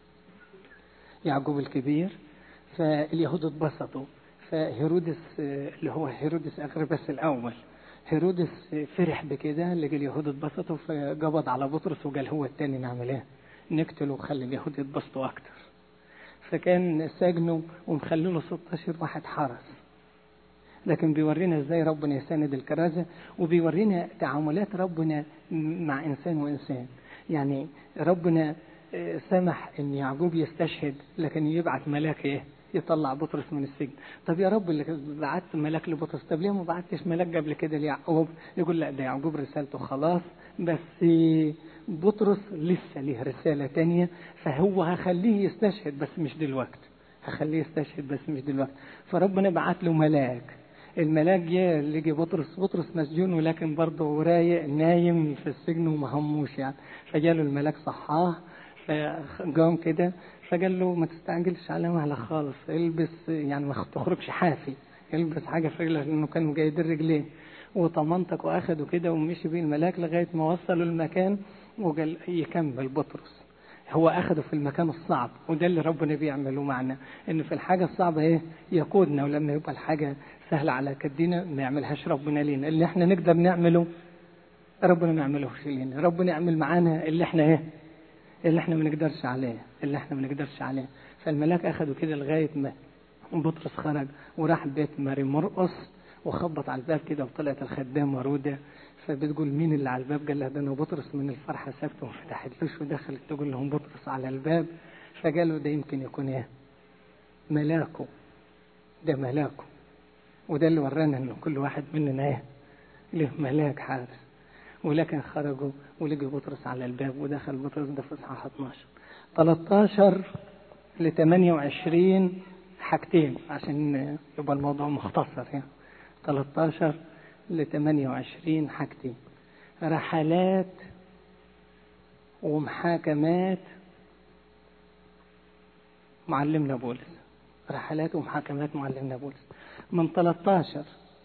يعقوب الكبير فاليهود اتبسطوا فهيرودس اللي هو هيرودس أغربس الأول هيرودس فرح بكده لقى اليهود اتبسطوا فقبض على بطرس وقال هو التاني نعمل ايه؟ نقتله وخلي اليهود يتبسطوا أكتر فكان سجنه ومخليله 16 واحد حرس لكن بيورينا ازاي ربنا يساند الكرازة وبيورينا تعاملات ربنا مع إنسان وإنسان يعني ربنا سمح ان يعقوب يستشهد لكن يبعت ملاك ايه يطلع بطرس من السجن طب يا رب اللي بعت ملاك لبطرس طب ليه ما بعتش ملاك قبل كده ليعقوب يقول لا ده يعقوب رسالته خلاص بس بطرس لسه ليه رسالة تانية فهو هخليه يستشهد بس مش دلوقتي هخليه يستشهد بس مش دلوقتي فربنا بعت له ملاك الملاك جه لقي بطرس بطرس مسجون ولكن برضه رايق نايم في السجن وما هموش يعني فجاله الملاك صحاه فقام كده فقال له ما تستعجلش على مهلة خالص البس يعني ما تخرجش حافي البس حاجة في رجلك لأنه كان مجايد رجليه وطمنتك وأخده كده ومشي بيه الملاك لغاية ما وصلوا المكان وقال يكمل بطرس هو أخده في المكان الصعب وده اللي ربنا بيعمله معنا إن في الحاجة الصعبة إيه يقودنا ولما يبقى الحاجة سهلة على كدنا ما يعملهاش ربنا لينا اللي إحنا نقدر نعمله ربنا ما يعملهوش لينا ربنا يعمل معانا اللي إحنا إيه اللي احنا ما نقدرش عليه اللي احنا ما نقدرش عليه فالملاك أخده كده لغاية ما بطرس خرج وراح بيت ماري مرقص وخبط على الباب كده وطلعت الخدامة رودة فبتقول مين اللي على الباب قال لها ده انا بطرس من الفرحة سابته وما فتحتلوش ودخلت تقول لهم بطرس على الباب فقالوا ده يمكن يكون ايه ملاكه ده ملاكه وده اللي ورانا انه كل واحد مننا ايه له ملاك حارس ولكن خرجوا ولقوا بطرس على الباب ودخل بطرس ده في اصحاح 12 13 ل 28 حاجتين عشان يبقى الموضوع مختصر يعني 13 ل 28 حاجتين رحلات ومحاكمات معلمنا بولس رحلات ومحاكمات معلمنا بولس من 13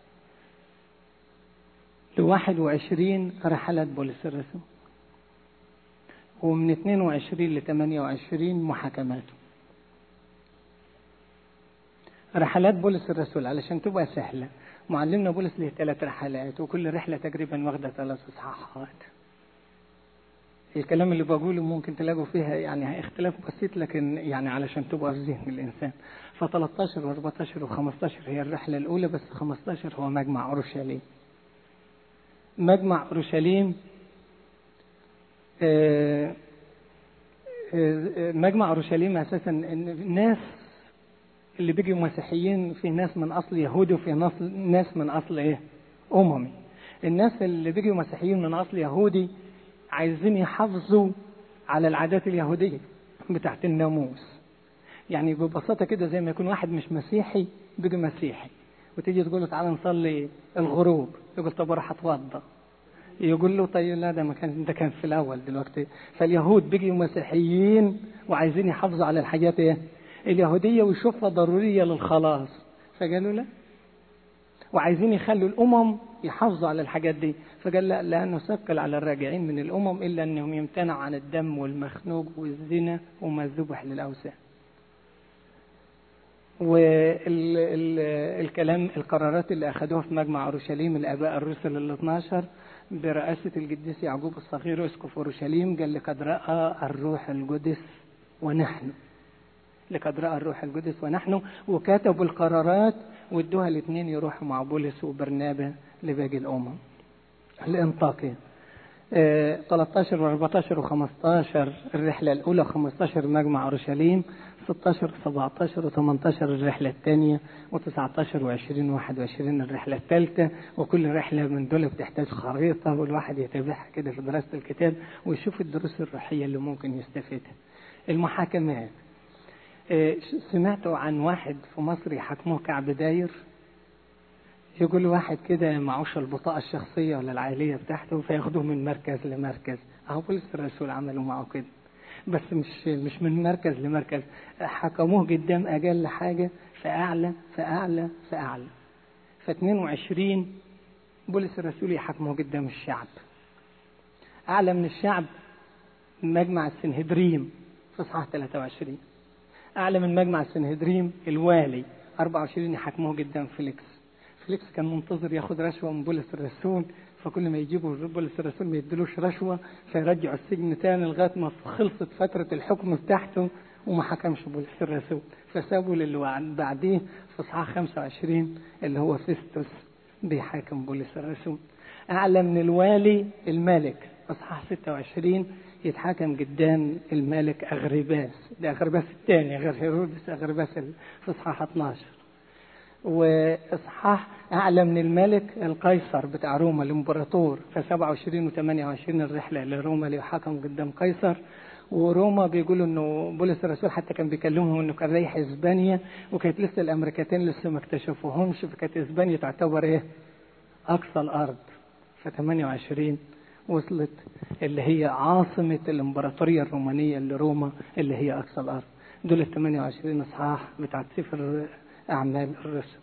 ل 21 رحلات بولس الرسول ومن 22 ل 28 محاكماته رحلات بولس الرسول علشان تبقى سهلة معلمنا بولس له ثلاث رحلات وكل رحلة تقريبا واخدة ثلاث إصحاحات الكلام اللي بقوله ممكن تلاقوا فيها يعني اختلاف بسيط لكن يعني علشان تبقى في ذهن الإنسان ف 13 و14 و15 هي الرحلة الأولى بس 15 هو مجمع أورشليم مجمع أورشليم آه آه مجمع أورشليم أساسا إن الناس اللي بيجوا مسيحيين في ناس من اصل يهودي وفي ناس من اصل ايه اممي الناس اللي بيجوا مسيحيين من اصل يهودي عايزين يحافظوا على العادات اليهوديه بتاعت الناموس يعني ببساطه كده زي ما يكون واحد مش مسيحي بيجي مسيحي وتيجي تقول له تعالى نصلي الغروب يقول طب اروح اتوضى يقول له طيب لا ده ما كان ده كان في الاول دلوقتي فاليهود بيجوا مسيحيين وعايزين يحافظوا على الحاجات ايه اليهودية ويشوفها ضرورية للخلاص فقالوا لا وعايزين يخلوا الأمم يحافظوا على الحاجات دي فقال لا لا نثقل على الراجعين من الأمم إلا أنهم يمتنعوا عن الدم والمخنوق والزنا وما ذبح للأوثان والكلام القرارات اللي أخذوها في مجمع أورشليم الآباء الرسل ال 12 برئاسة القديس يعقوب الصغير أسقف أورشليم قال لقد رأى الروح القدس ونحن لقد رأى الروح القدس ونحن وكتبوا القرارات وادوها الاثنين يروحوا مع بولس وبرنابا لباقي الأمم الانطاكية اه 13 و 14 و 15 الرحلة الأولى 15 مجمع أورشليم 16 و 17 و 18 الرحلة الثانية و19 و 20 و 21 الرحلة الثالثة وكل رحلة من دول بتحتاج خريطة والواحد يتابعها كده في دراسة الكتاب ويشوف الدروس الروحية اللي ممكن يستفيدها المحاكمات سمعتوا عن واحد في مصر يحاكموه كعب داير يقول واحد كده معوش البطاقة الشخصية ولا العائلية بتاعته فياخدوه من مركز لمركز أهو بوليس الرسول عملوا معه كده بس مش مش من مركز لمركز حكموه قدام أقل حاجة فأعلى فأعلى فأعلى ف 22 بوليس الرسول يحكموه قدام الشعب أعلى من الشعب مجمع السنهدريم في صحاح 23 أعلى من مجمع السنهدريم الوالي 24 يحاكموه قدام فيليكس فيليكس كان منتظر ياخد رشوة من بولس الرسول فكل ما يجيبوا بولس الرسول ما يدلوش رشوة فيرجعوا السجن تاني لغاية ما خلصت فترة الحكم بتاعته وما حكمش بولس الرسول فسابوا للي بعديه في اصحاح 25 اللي هو فيستوس بيحاكم بولس الرسول أعلى من الوالي الملك اصحاح 26 يتحاكم قدام الملك أغرباس ده أغرباس الثاني غير هيرودس أغرباس في إصحاح 12 وإصحاح أعلى من الملك القيصر بتاع روما الإمبراطور في 27 و 28 الرحلة لروما ليحاكم قدام قيصر وروما بيقولوا انه بولس الرسول حتى كان بيكلمهم انه كان رايح اسبانيا وكانت لسه الامريكتين لسه ما اكتشفوهمش فكانت اسبانيا تعتبر ايه؟ اقصى الارض في 28 وصلت اللي هي عاصمة الإمبراطورية الرومانية اللي روما اللي هي أقصى الأرض دول ال 28 إصحاح بتاعت سفر أعمال الرسل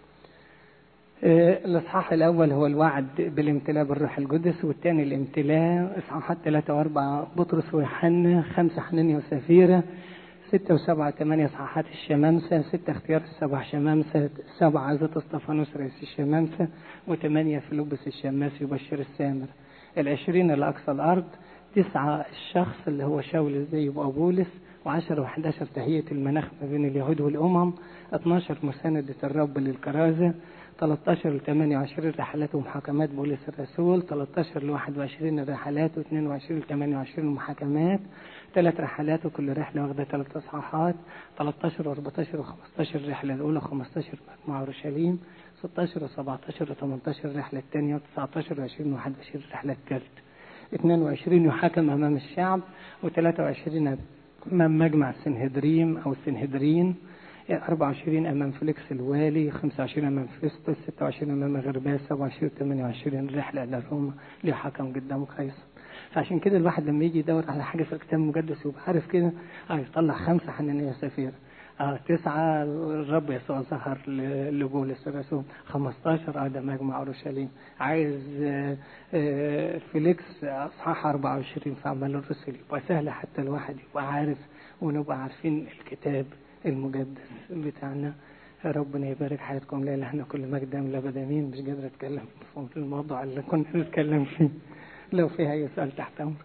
الإصحاح الأول هو الوعد بالامتلاء بالروح القدس والثاني الامتلاء إصحاحات ثلاثة وأربعة بطرس ويوحنا خمسة حنانيا وسفيرة ستة وسبعة ثمانية إصحاحات الشمامسة ستة اختيار السبع شمامسة سبعة عزة اسطفانوس رئيس الشمامسة وثمانية فيلبس الشماس يبشر السامر العشرين الأقصى الأرض تسعة الشخص اللي هو شاول ازاي يبقى بولس وعشرة وحداشر تهيئة المناخ ما بين اليهود والأمم 12 مساندة الرب للكرازة 13 ل 28 رحلات ومحاكمات بولس الرسول 13 ل 21 رحلات و22 ل 28 محاكمات ثلاث رحلات وكل رحلة واخدة ثلاث أصحاحات 13 و 14 و 15 الرحلة الأولى 15 مع أورشليم 16 و 17 و 18 الرحلة الثانية و19 و 20 و 21 الرحلة الثالثة 22 يحاكم أمام الشعب و23 أمام مجمع السنهدريم أو السنهدرين 24 أمام فليكس الوالي 25 أمام فيستوس 26 أمام غرباس 27 28 رحلة إلى روما ليحاكم قدام قيصر فعشان كده الواحد لما يجي يدور على حاجة في الكتاب المقدس يبقى عارف كده اه يطلع خمسة حنانية سفير آه تسعة الرب يسوع ظهر لبولس الرسول 15 اه ده مجمع اورشليم عايز آه آه فيليكس اصحاح 24 في اعمال الرسل يبقى سهل حتى الواحد يبقى عارف ونبقى عارفين الكتاب المقدس بتاعنا ربنا يبارك حياتكم لا لهنا كل مجد لابد امين مش قادر اتكلم في الموضوع اللي كنا نتكلم فيه لو في اي سؤال تحت امر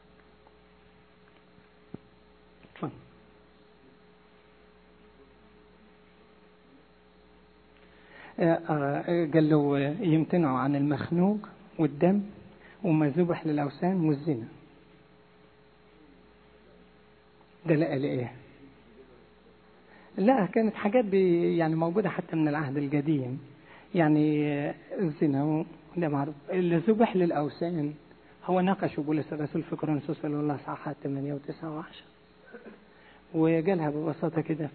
اتفضل قال له يمتنعوا عن المخنوق والدم وما ذبح للاوثان والزنا ده لا ايه لا كانت حاجات بي يعني موجودة حتى من العهد القديم يعني الزنا ده معروف اللي ذبح للأوثان هو ناقش بولس الرسول في كورنثوس الله اصحاحات 8 و9 و10 وقالها ببساطة كده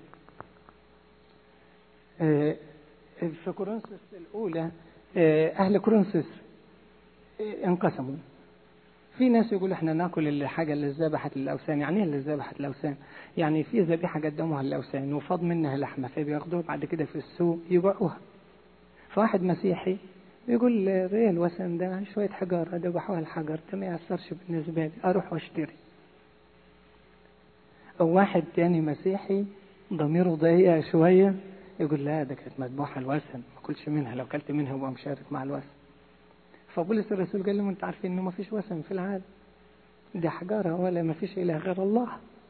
في كورنثوس الأولى أهل كورنثوس انقسموا في ناس يقول احنا ناكل الحاجة اللي ذبحت للأوثان يعني ايه اللي ذبحت للأوثان يعني في ذبيحة قدموها للأوثان وفاض منها لحمة فبياخدوها بعد كده في السوق يبيعوها فواحد مسيحي يقول ايه الوثن ده شوية حجارة ذبحوها الحجر ده ما يأثرش بالنسبة لي أروح واشتري أو واحد تاني مسيحي ضميره ضيق شوية يقول لا ده كانت مذبوحة الوثن ما كلش منها لو كلت منها يبقى مشارك مع الوثن فبولس الرسول قال لهم انتوا عارفين انه ما فيش وثن في العالم دي حجارة ولا ما فيش إله غير الله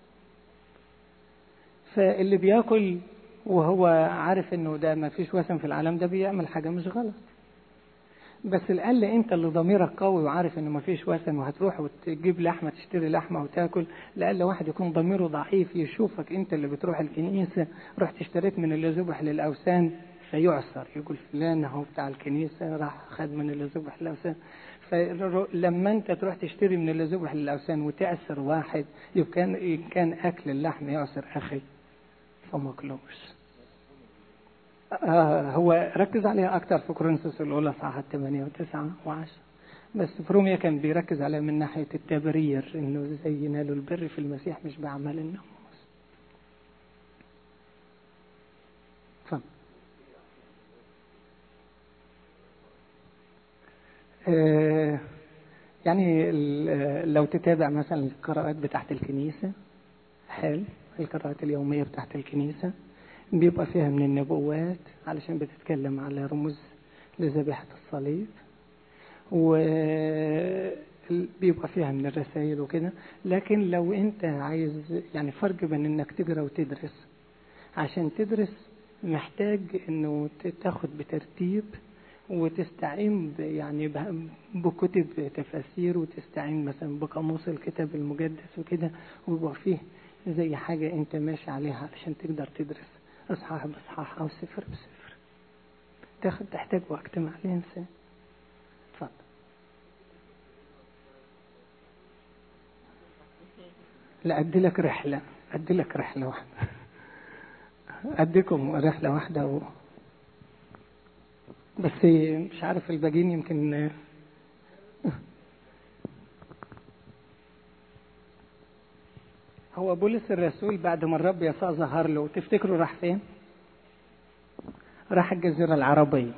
فاللي بياكل وهو عارف انه ده ما فيش وثن في العالم ده بيعمل حاجة مش غلط بس الأقل انت اللي ضميرك قوي وعارف انه ما فيش وثن وهتروح وتجيب لحمة تشتري لحمة وتاكل لأقل واحد يكون ضميره ضعيف يشوفك انت اللي بتروح الكنيسة رحت اشتريت من اللي ذبح للأوثان فيعثر يقول فلان هو بتاع الكنيسة راح خد من اللي ذبح للأوثان فلما انت تروح تشتري من اللي ذبح للأوثان وتعسر واحد يمكن إن كان أكل اللحم يعسر أخي فما كلوش آه هو ركز عليها أكتر في كورنثوس الأولى صحة 8 و9 و10 بس في روميا كان بيركز عليها من ناحية التبرير إنه إزاي ينالوا البر في المسيح مش بأعمال الناموس آه يعني لو تتابع مثلا القراءات بتاعت الكنيسة حلو القراءات اليومية بتاعت الكنيسة بيبقى فيها من النبوات علشان بتتكلم على رموز لذبيحة الصليب وبيبقى فيها من الرسائل وكده لكن لو انت عايز يعني فرق بين انك تقرا وتدرس عشان تدرس محتاج انه تاخد بترتيب وتستعين يعني بكتب تفاسير وتستعين مثلا بقاموس الكتاب المقدس وكده ويبقى فيه زي حاجة انت ماشي عليها علشان تقدر تدرس اصحاح باصحاح او سفر بسفر تاخد تحتاج وقت مع الانسان اتفضل لا ادي لك رحلة ادي لك رحلة واحدة اديكم رحلة واحدة و... بس مش عارف الباقيين يمكن هو بولس الرسول بعد ما الرب يسوع ظهر له تفتكروا راح فين؟ راح الجزيرة العربية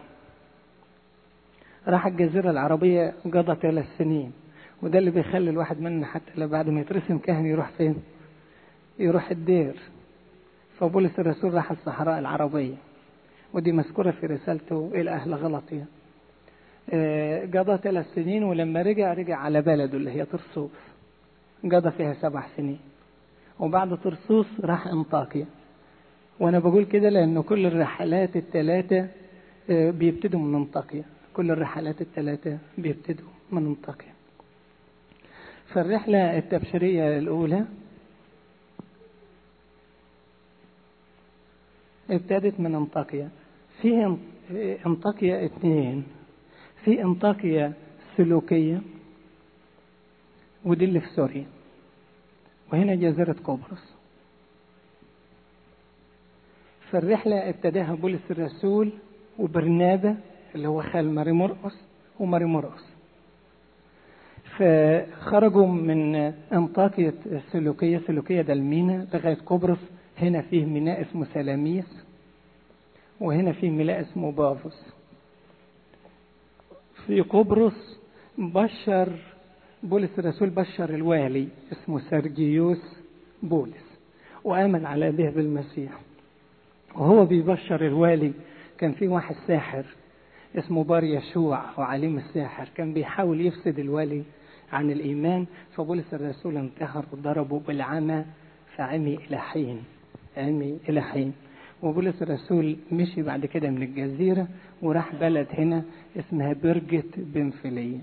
راح الجزيرة العربية قضى ثلاث سنين وده اللي بيخلي الواحد منا حتى بعد ما يترسم كاهن يروح فين؟ يروح الدير فبولس الرسول راح الصحراء العربية ودي مذكورة في رسالته إلى أهل غلطية قضى ثلاث سنين ولما رجع رجع على بلده اللي هي طرسوس قضى فيها سبع سنين وبعد طرسوس راح انطاكيا وانا بقول كده لانه كل الرحلات الثلاثه بيبتدوا من انطاكيا كل الرحلات الثلاثه بيبتدوا من انطاكيا فالرحله التبشيريه الاولى ابتدت من انطاكيا في انطاكيا اثنين في انطاكيا سلوكيه ودي اللي في سوريا وهنا جزيرة قبرص فالرحلة ابتداها بولس الرسول وبرنابا اللي هو خال ماري مرقس وماري مرقس فخرجوا من انطاكية السلوكية سلوكية ده المينا لغاية قبرص هنا فيه ميناء اسمه سلاميس وهنا فيه ميناء اسمه بافوس في قبرص بشر بولس الرسول بشر الوالي اسمه سرجيوس بولس وآمن على به بالمسيح وهو بيبشر الوالي كان في واحد ساحر اسمه بار يشوع أو عليم الساحر كان بيحاول يفسد الوالي عن الإيمان فبولس الرسول انتهر وضربه بالعمى فعمي إلى حين عمي إلى حين وبولس الرسول مشي بعد كده من الجزيرة وراح بلد هنا اسمها برجة بنفلية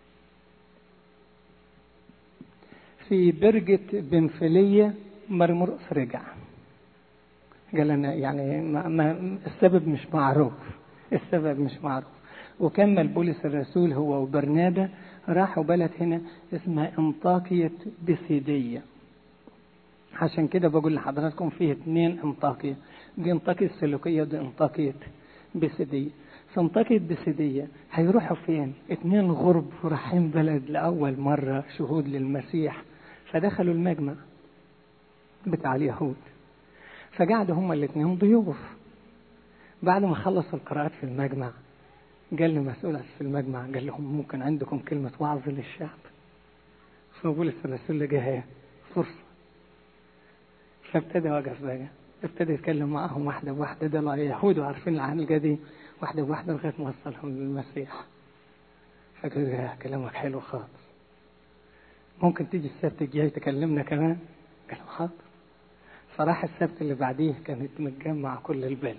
في برجة بنفلية مرمرقس رجع قال أنا يعني ما ما السبب مش معروف السبب مش معروف وكمل بولس الرسول هو وبرنابا راحوا بلد هنا اسمها انطاكية بسيدية عشان كده بقول لحضراتكم فيه اتنين انطاكية دي انطاكية السلوكية ودي انطاكية بسيدية في انطاكية بسيدية هيروحوا فين؟ اتنين غرب رايحين بلد لأول مرة شهود للمسيح فدخلوا المجمع بتاع اليهود فقعدوا هما الاثنين ضيوف بعد ما خلصوا القراءات في المجمع قال له مسؤول في المجمع قال لهم ممكن عندكم كلمة وعظ للشعب فبولس الرسول لقاها فرصة فابتدى وقف بقى ابتدى يتكلم معهم واحدة بواحدة ده اليهود وعارفين العهد القديم واحدة بواحدة لغاية ما وصلهم للمسيح فقال له كلامك حلو خالص ممكن تيجي السبت الجاي تكلمنا كمان قال له حاضر فراح السبت اللي بعديه كانت متجمع كل البلد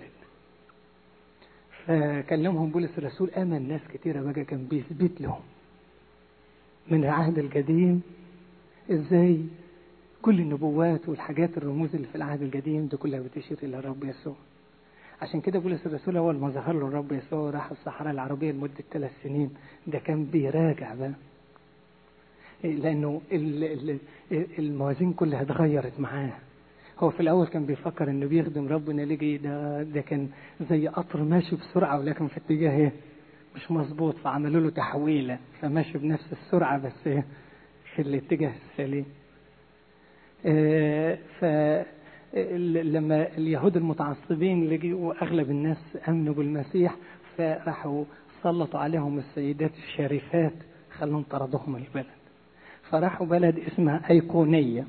فكلمهم بولس الرسول آمن ناس كتيرة بقى كان بيثبت لهم من العهد القديم ازاي كل النبوات والحاجات الرموز اللي في العهد القديم دي كلها بتشير الى الرب يسوع عشان كده بولس الرسول اول ما ظهر له الرب يسوع راح الصحراء العربيه لمده ثلاث سنين ده كان بيراجع بقى لانه الموازين كلها اتغيرت معاه هو في الاول كان بيفكر انه بيخدم ربنا لقي ده ده كان زي قطر ماشي بسرعه ولكن في اتجاه مش مظبوط فعملوا له تحويله فماشي بنفس السرعه بس في الاتجاه السليم فلما اليهود المتعصبين لقوا اغلب الناس امنوا بالمسيح فراحوا سلطوا عليهم السيدات الشريفات خلوهم طردوهم البلد فراحوا بلد اسمها ايقونيه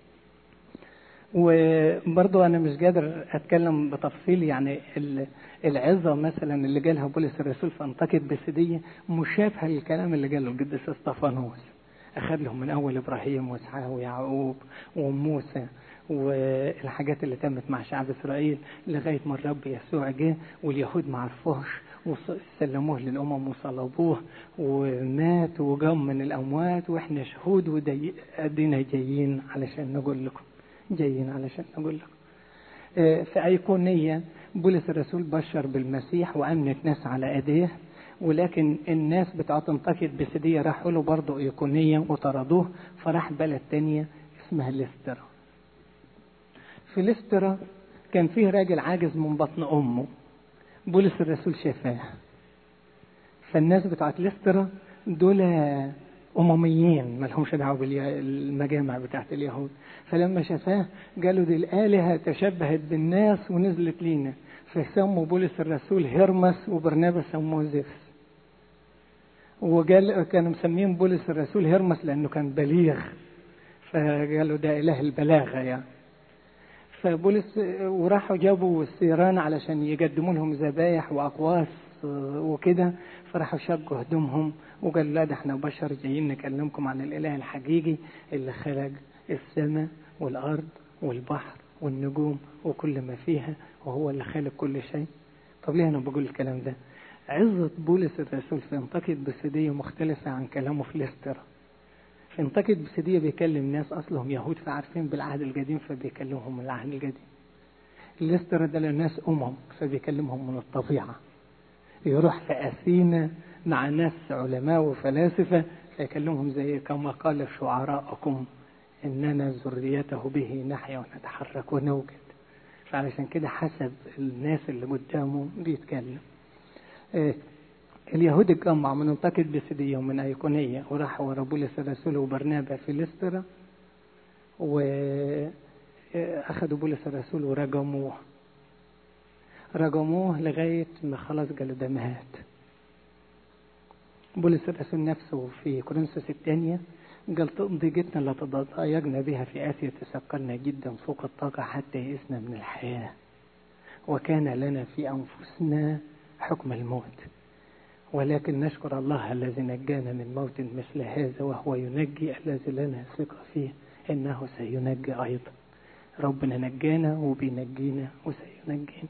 وبرضه انا مش قادر اتكلم بتفصيل يعني العظه مثلا اللي قالها بولس الرسول في انطاكيه بسيديه مشابهه للكلام اللي قاله القديس اسطفانوس اخذ لهم من اول ابراهيم واسحاق ويعقوب وموسى والحاجات اللي تمت مع شعب اسرائيل لغايه ما الرب يسوع جه واليهود ما عرفوش وسلموه للامم وصلبوه ومات وقام من الاموات واحنا شهود ودينا جايين علشان نقول لكم جايين علشان نقول لكم في ايقونيه بولس الرسول بشر بالمسيح وامنت ناس على ايديه ولكن الناس بتاعت انطاكية بسيدية راحوا له برضه ايقونية وطردوه فراح بلد تانية اسمها ليسترا في ليسترا كان فيه راجل عاجز من بطن امه بولس الرسول شافاه فالناس بتاعت ليسترا دول أمميين ما لهمش دعوة بالمجامع بتاعت اليهود فلما شافاه قالوا دي الآلهة تشبهت بالناس ونزلت لينا فسموا بولس الرسول هرمس وبرنابا سموه زفس وقال كانوا مسمين بولس الرسول هرمس لأنه كان بليغ فقالوا ده إله البلاغة يعني فبولس وراحوا جابوا السيران علشان يقدموا لهم ذبايح وأقواس وكده فراحوا شقوا هدومهم وقالوا لا ده احنا بشر جايين نكلمكم عن الاله الحقيقي اللي خلق السماء والارض والبحر والنجوم وكل ما فيها وهو اللي خالق كل شيء طب ليه انا بقول الكلام ده عظة بولس الرسول في انطاكية بسيدية مختلفة عن كلامه في الاسترا في انطاكية بسيدية بيكلم ناس أصلهم يهود فعارفين بالعهد القديم فبيكلمهم من العهد القديم الاسترا ده للناس أمم فبيكلمهم من الطبيعة يروح في أثينا مع ناس علماء وفلاسفة فيكلمهم زي كما قال شعراءكم إننا ذريته به نحيا ونتحرك ونوجد فعلشان كده حسب الناس اللي قدامه بيتكلم إيه اليهود اتجمعوا من منطقة بسيدية ومن أيقونية وراحوا ورا بولس الرسول وبرنابا في لسترا وأخذوا بولس الرسول ورجموه رجموه لغاية ما خلاص قالوا ده مات بولس الرسول نفسه في كورنثوس الثانية قال ضيقتنا لا تضايقنا بها في آسيا تثقلنا جدا فوق الطاقة حتى يئسنا من الحياة وكان لنا في أنفسنا حكم الموت ولكن نشكر الله الذي نجانا من موت مثل هذا وهو ينجي الذي لنا ثقة فيه إنه سينجي أيضا ربنا نجانا وبينجينا وسينجينا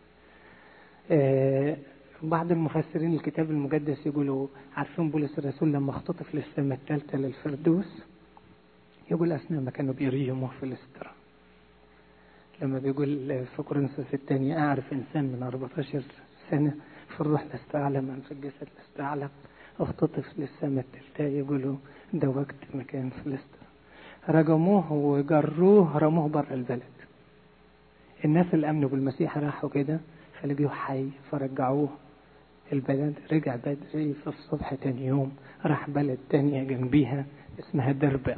آه بعض المفسرين الكتاب المقدس يقولوا عارفين بولس الرسول لما اختطف للسماء الثالثة للفردوس يقول أثناء ما كانوا بيريموه في الاسترا لما بيقول في كورنثوس الثانية أعرف إنسان من 14 سنة في الروح لست أعلم في الجسد لست أعلم اختطف للسماء الثالثة يقولوا ده وقت مكان في الاسترا رجموه وجروه رموه بره البلد الناس اللي امنوا بالمسيح راحوا كده فلقيوه حي فرجعوه البلد رجع بدري في الصبح تاني يوم راح بلد تانية جنبيها اسمها دربة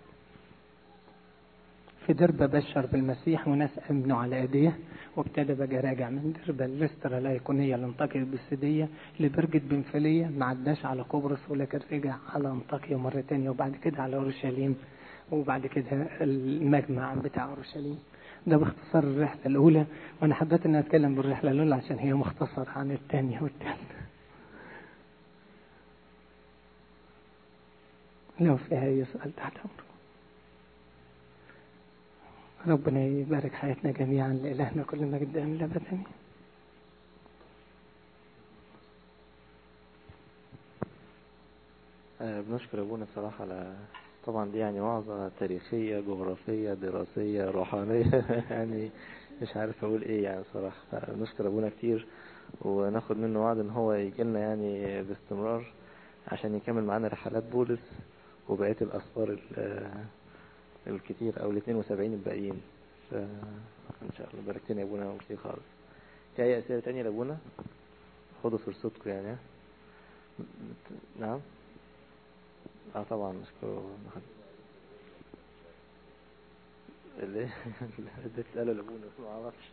في دربة بشر بالمسيح وناس امنوا على ايديه وابتدى بقى راجع من دربة الليسترا الايقونية اللي انطاكيا بالسدية لبرجة بنفلية ما عداش على قبرص ولكن رجع على انطاكيا مرة تانية وبعد كده على اورشليم وبعد كده المجمع بتاع اورشليم ده باختصار الرحلة الأولى وأنا حبيت إن أتكلم بالرحلة الأولى عشان هي مختصرة عن الثانية والثالثة. لو في أي سؤال تحت أمركم. ربنا يبارك حياتنا جميعا لإلهنا كل مجد أمين أبدا آمين. آه بنشكر أبونا بصراحة على طبعا دي يعني وعظة تاريخية جغرافية دراسية روحانية يعني مش عارف أقول إيه يعني صراحة نشكر أبونا كتير وناخد منه وعد إن هو يجي لنا يعني باستمرار عشان يكمل معانا رحلات بولس وبقية الأسفار الكتير أو ال 72 الباقيين فإن شاء الله باركتنا يا أبونا كتير خالص في أي أسئلة تانية لأبونا؟ خدوا فرصتكم يعني نعم اه طبعا نشكره اللي ده تسأله لابونا ما اعرفش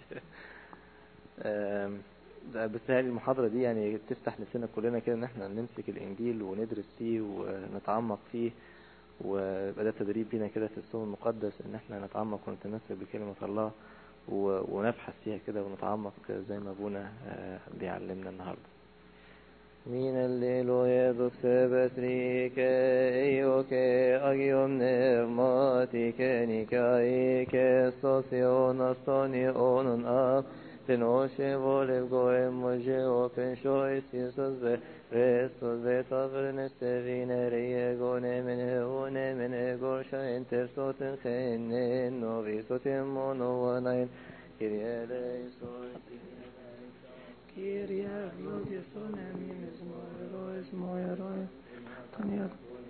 ده بالتالي المحاضرة دي يعني تفتح نفسنا كلنا كده ان احنا نمسك الانجيل وندرس فيه ونتعمق فيه ويبقى ده تدريب لينا كده في السوق المقدس ان احنا نتعمق ونتمسك بكلمة الله ونبحث فيها كده ونتعمق زي ما ابونا بيعلمنا النهارده Min alleluia sebesrike ioke agium pneumatike nikaike sosion astoni onon a Tenoshe volev goem moje open shois Jesus ve Restos ve tavrnes te vinere egone mene one mene gorsha enter soten chene novi sotem mono wanain Kyrie eleison Kyrie eleison amin esmoiro esmoiro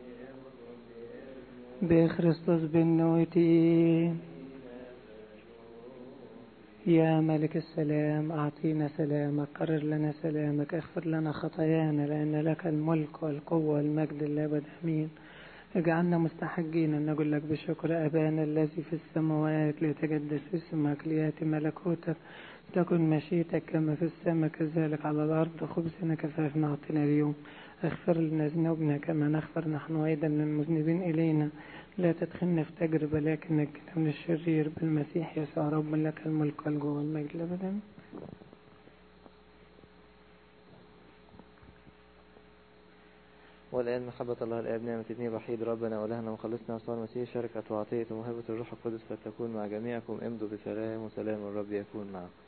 بخريستوس بالنوتي يا ملك السلام أعطينا سلامك قرر لنا سلامك اغفر لنا خطايانا لأن لك الملك والقوة والمجد الأبد أمين اجعلنا مستحقين أن نقول لك بشكر أبانا الذي في السماوات ليتقدس اسمك ليأتي ملكوتك تكن مشيتك كما في السماء كذلك على الأرض خبزنا كفافنا أعطنا اليوم اغفر لنا ذنوبنا كما نغفر نحن أيضا للمذنبين إلينا لا تدخلنا في تجربة لكن نجنا من الشرير بالمسيح يسوع رب لك الملك والقوة والمجد أبدا والآن محبة الله الآب نعمة ابنه الوحيد ربنا وإلهنا ومخلصنا يسوع المسيح شركة وعطية وموهبة الروح القدس فتكون مع جميعكم امضوا بسلام وسلام الرب يكون معكم